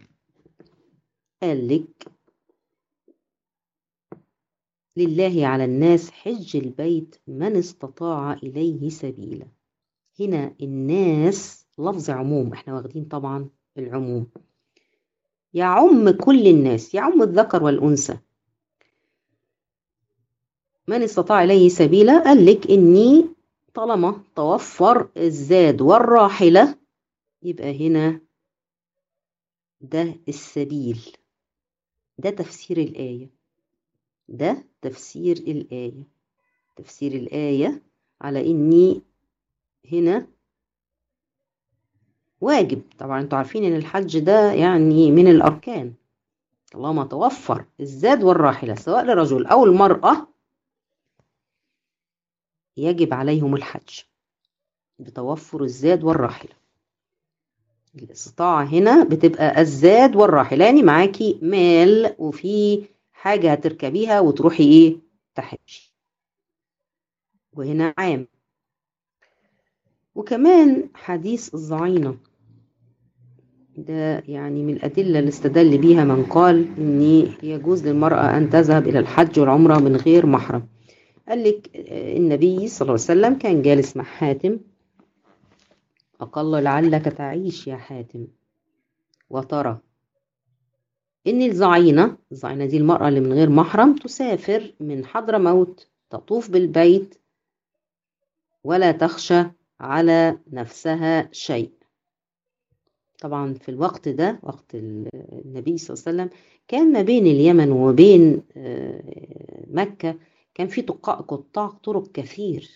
قال لك لله على الناس حج البيت من استطاع إليه سبيلا هنا الناس لفظ عموم احنا واخدين طبعا العموم يعم كل الناس يعم الذكر والأنثى من استطاع إليه سبيلا قال لك إني طالما توفر الزاد والراحلة يبقى هنا ده السبيل ده تفسير الآية ده تفسير الآية تفسير الآية على إني هنا واجب طبعا انتوا عارفين ان الحج ده يعني من الاركان طالما توفر الزاد والراحله سواء للرجل او المراه يجب عليهم الحج بتوفر الزاد والراحله الاستطاعه هنا بتبقى الزاد والراحله يعني معاكي مال وفي حاجه هتركبيها وتروحي ايه تحجي وهنا عام وكمان حديث الظعينة ده يعني من الأدلة اللي استدل بيها من قال إن يجوز للمرأة أن تذهب إلى الحج والعمرة من غير محرم قال لك النبي صلى الله عليه وسلم كان جالس مع حاتم فقال لعلك تعيش يا حاتم وترى إن الزعينة الزعينة دي المرأة اللي من غير محرم تسافر من حضرموت تطوف بالبيت ولا تخشى على نفسها شيء طبعا في الوقت ده وقت النبي صلى الله عليه وسلم كان ما بين اليمن وبين مكة كان في قطاع طرق كثير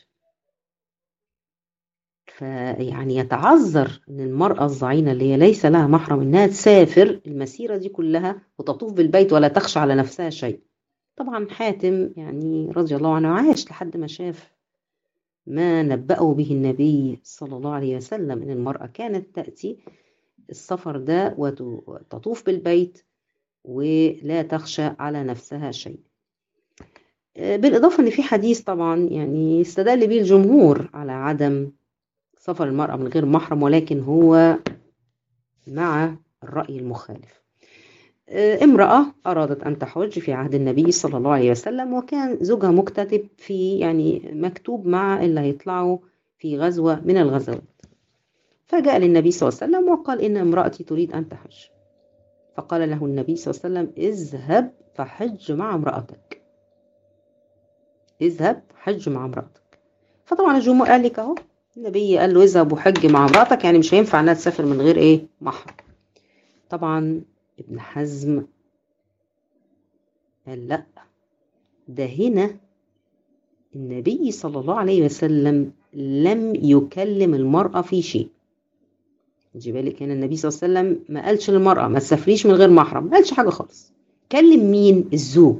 فيعني يتعذر ان المرأة الظعينة اللي هي ليس لها محرم انها تسافر المسيرة دي كلها وتطوف بالبيت ولا تخشى على نفسها شيء طبعا حاتم يعني رضي الله عنه عاش لحد ما شاف ما نبأه به النبي صلى الله عليه وسلم ان المرأة كانت تأتي السفر ده وتطوف بالبيت ولا تخشى على نفسها شيء بالإضافة أن في حديث طبعا يعني استدل به الجمهور على عدم سفر المرأة من غير محرم ولكن هو مع الرأي المخالف امرأة أرادت أن تحج في عهد النبي صلى الله عليه وسلم وكان زوجها مكتتب في يعني مكتوب مع اللي هيطلعوا في غزوة من الغزوات فجاء للنبي صلى الله عليه وسلم وقال إن امرأتي تريد أن تحج فقال له النبي صلى الله عليه وسلم اذهب فحج مع امرأتك اذهب حج مع امرأتك فطبعا الجمهور قال لك اهو النبي قال له اذهب وحج مع امرأتك يعني مش هينفع انها تسافر من غير ايه محرم طبعا ابن حزم قال لا ده هنا النبي صلى الله عليه وسلم لم يكلم المرأة في شيء خدي بالك هنا النبي صلى الله عليه وسلم ما قالش للمرأة ما تسافريش من غير محرم ما قالش حاجة خالص كلم مين الزوج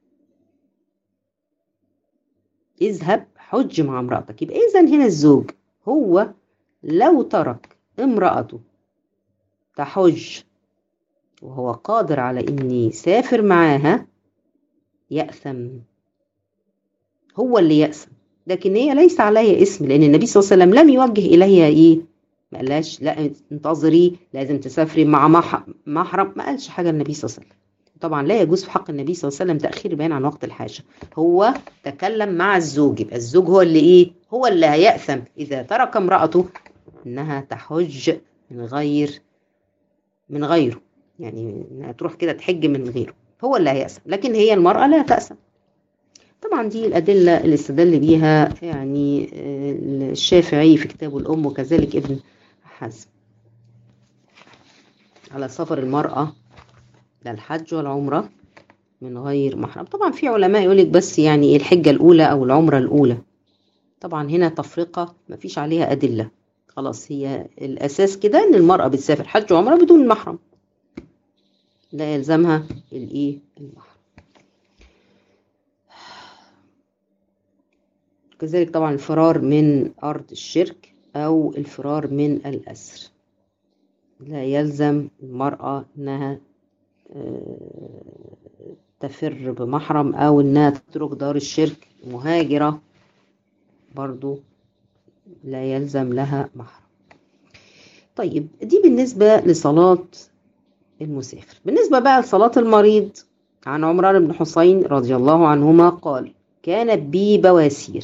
اذهب حج مع امرأتك يبقى إذا هنا الزوج هو لو ترك امرأته تحج وهو قادر على إن يسافر معاها يأثم هو اللي يأثم لكن هي ليس عليها اسم لأن النبي صلى الله عليه وسلم لم يوجه إليها إيه ما قالهاش لا انتظري لازم تسافري مع محرم ما قالش حاجة النبي صلى الله عليه وسلم طبعا لا يجوز في حق النبي صلى الله عليه وسلم تأخير بيان عن وقت الحاجة هو تكلم مع الزوج يبقى الزوج هو اللي ايه هو اللي هيأثم إذا ترك امرأته إنها تحج من غير من غيره يعني إنها تروح كده تحج من غيره هو اللي هيأثم لكن هي المرأة لا تأثم طبعا دي الأدلة اللي استدل بيها يعني الشافعي في كتابه الأم وكذلك ابن حزم على سفر المرأة للحج والعمرة من غير محرم طبعا في علماء يقولك بس يعني الحجة الأولى أو العمرة الأولى طبعا هنا تفرقة مفيش عليها أدلة خلاص هي الأساس كده إن المرأة بتسافر حج وعمرة بدون محرم لا يلزمها الإيه المحرم كذلك طبعا الفرار من أرض الشرك أو الفرار من الأسر لا يلزم المرأة إنها تفر بمحرم أو إنها تترك دار الشرك مهاجرة برضو لا يلزم لها محرم طيب دي بالنسبة لصلاة المسافر بالنسبة بقى لصلاة المريض عن عمران بن حسين رضي الله عنهما قال كانت بي بواسير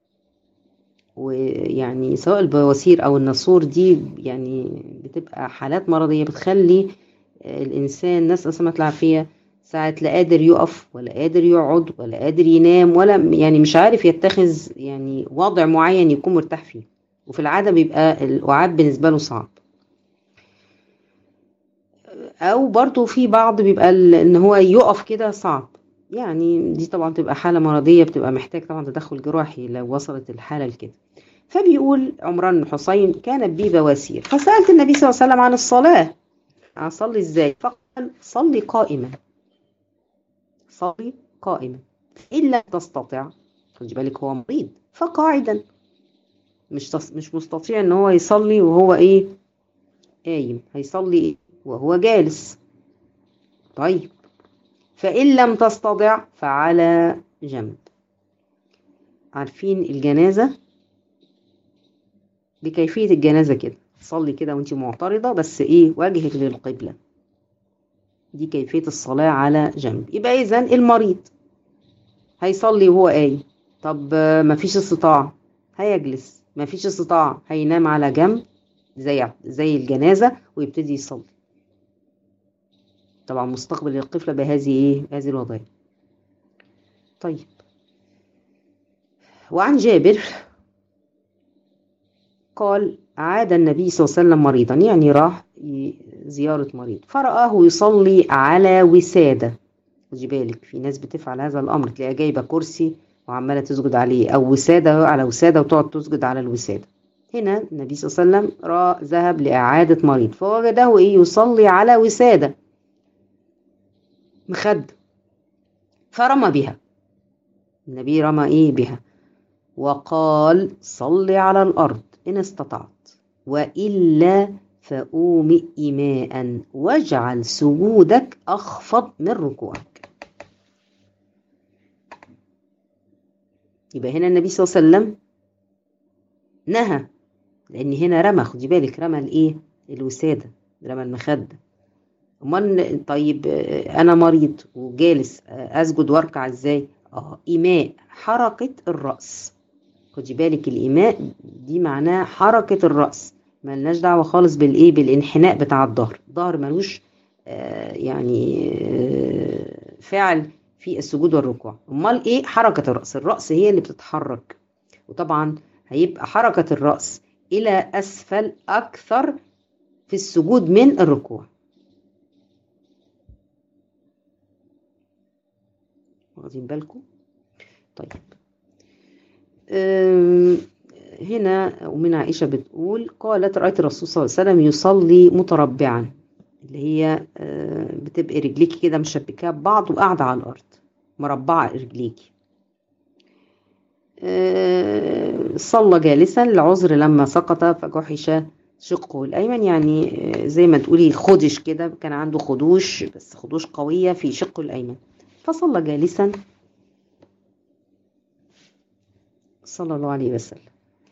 ويعني سواء البواسير او النسور دي يعني بتبقى حالات مرضيه بتخلي الانسان نسال سمة العافيه ساعة لا قادر يقف ولا قادر يقعد ولا قادر ينام ولا يعني مش عارف يتخذ يعني وضع معين يكون مرتاح فيه وفي العادة بيبقى القعاد بالنسبة له صعب او برضو في بعض بيبقى ان هو يقف كده صعب يعني دي طبعا تبقى حالة مرضية بتبقى محتاج طبعا تدخل جراحي لو وصلت الحالة لكده فبيقول عمران بن حسين كانت بي بواسير فسألت النبي صلى الله عليه وسلم عن الصلاة أصلي ازاي فقال صلي قائما صلي قائما إن لم تستطع خدي بالك هو مريض فقاعدا مش تص... مش مستطيع ان هو يصلي وهو ايه قايم هيصلي ايه وهو جالس طيب فإن لم تستطع فعلى جنب عارفين الجنازة بكيفية الجنازة كده صلي كده وانت معترضة بس ايه وجهك للقبلة دي كيفية الصلاة على جنب يبقى إذا المريض هيصلي وهو قايم طب مفيش استطاعة هيجلس مفيش استطاعة هينام على جنب زي زي الجنازة ويبتدي يصلي طبعا مستقبل القفلة بهذه ايه هذه الوضعية طيب وعن جابر قال عاد النبي صلى الله عليه وسلم مريضا يعني راح زيارة مريض فرآه يصلي على وسادة خدي بالك في ناس بتفعل هذا الأمر تلاقيها جايبة كرسي وعمالة تسجد عليه أو وسادة على وسادة وتقعد تسجد على الوسادة هنا النبي صلى الله عليه وسلم را ذهب لإعادة مريض فوجده إيه يصلي على وسادة مخد فرمى بها النبي رمى إيه بها وقال صل على الأرض إن استطعت وإلا فأومئ إيماء واجعل سجودك أخفض من ركوعك يبقى هنا النبي صلى الله عليه وسلم نهى لأن هنا رمى خدي بالك رمى الإيه الوسادة رمى المخدة أمال طيب أنا مريض وجالس أسجد وأركع إزاي؟ آه إيماء حركة الرأس خدي بالك الإيماء دي معناه حركة الرأس ملناش دعوة خالص بالإيه بالانحناء بتاع الظهر الظهر ملوش آه يعني آه فعل في السجود والركوع أمال إيه حركة الرأس الرأس هي اللي بتتحرك وطبعا هيبقى حركة الرأس إلى أسفل أكثر في السجود من الركوع واخدين بالكم طيب هنا أمنا عائشة بتقول قالت رأيت الرسول صلى الله عليه وسلم يصلي متربعا اللي هي بتبقى رجليكي كده مشبكاه ببعض وقاعدة على الأرض مربعة رجليكي صلى جالسا لعذر لما سقط فجحش شقه الأيمن يعني زي ما تقولي خدش كده كان عنده خدوش بس خدوش قوية في شقه الأيمن فصلى جالسا صلى الله عليه وسلم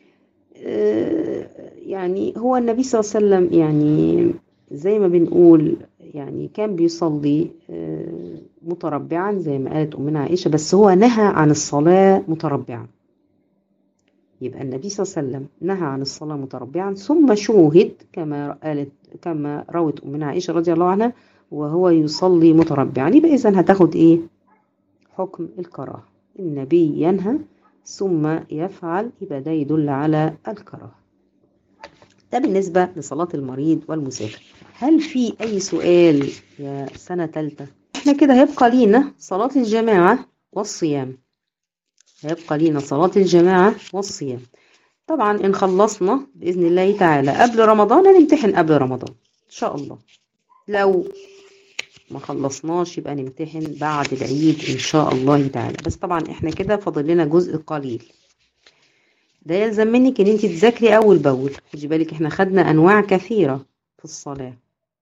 يعني هو النبي صلى الله عليه وسلم يعني زي ما بنقول يعني كان بيصلي متربعا زي ما قالت أمنا عائشة بس هو نهى عن الصلاة متربعا يبقى النبي صلى الله عليه وسلم نهى عن الصلاة متربعا ثم شوهد كما قالت كما روت أمنا عائشة رضي الله عنها وهو يصلي متربعا يبقى إذا هتاخد إيه حكم الكراهة النبي ينهى ثم يفعل يبقى ده يدل على الكراهة ده بالنسبة لصلاة المريض والمسافر هل في أي سؤال يا سنة تالتة احنا كده هيبقى لينا صلاة الجماعة والصيام هيبقى لينا صلاة الجماعة والصيام طبعا إن خلصنا بإذن الله تعالى قبل رمضان هنمتحن قبل رمضان إن شاء الله لو ما خلصناش يبقى نمتحن بعد العيد ان شاء الله تعالى بس طبعا احنا كده فاضل لنا جزء قليل ده يلزم منك ان انت تذاكري اول باول خدي بالك احنا خدنا انواع كثيره في الصلاه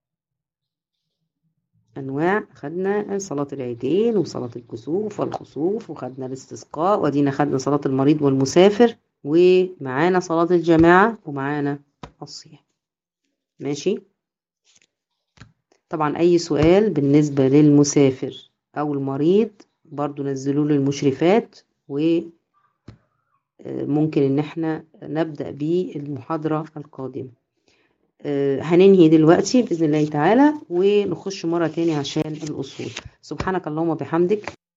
انواع خدنا صلاه العيدين وصلاه الكسوف والخسوف وخدنا الاستسقاء ودينا خدنا صلاه المريض والمسافر ومعانا صلاه الجماعه ومعانا الصيام ماشي طبعا اي سؤال بالنسبة للمسافر او المريض برضو نزلوا له المشرفات وممكن ان احنا نبدأ بالمحاضرة القادمة هننهي دلوقتي بإذن الله تعالى ونخش مرة تاني عشان الأصول سبحانك اللهم وبحمدك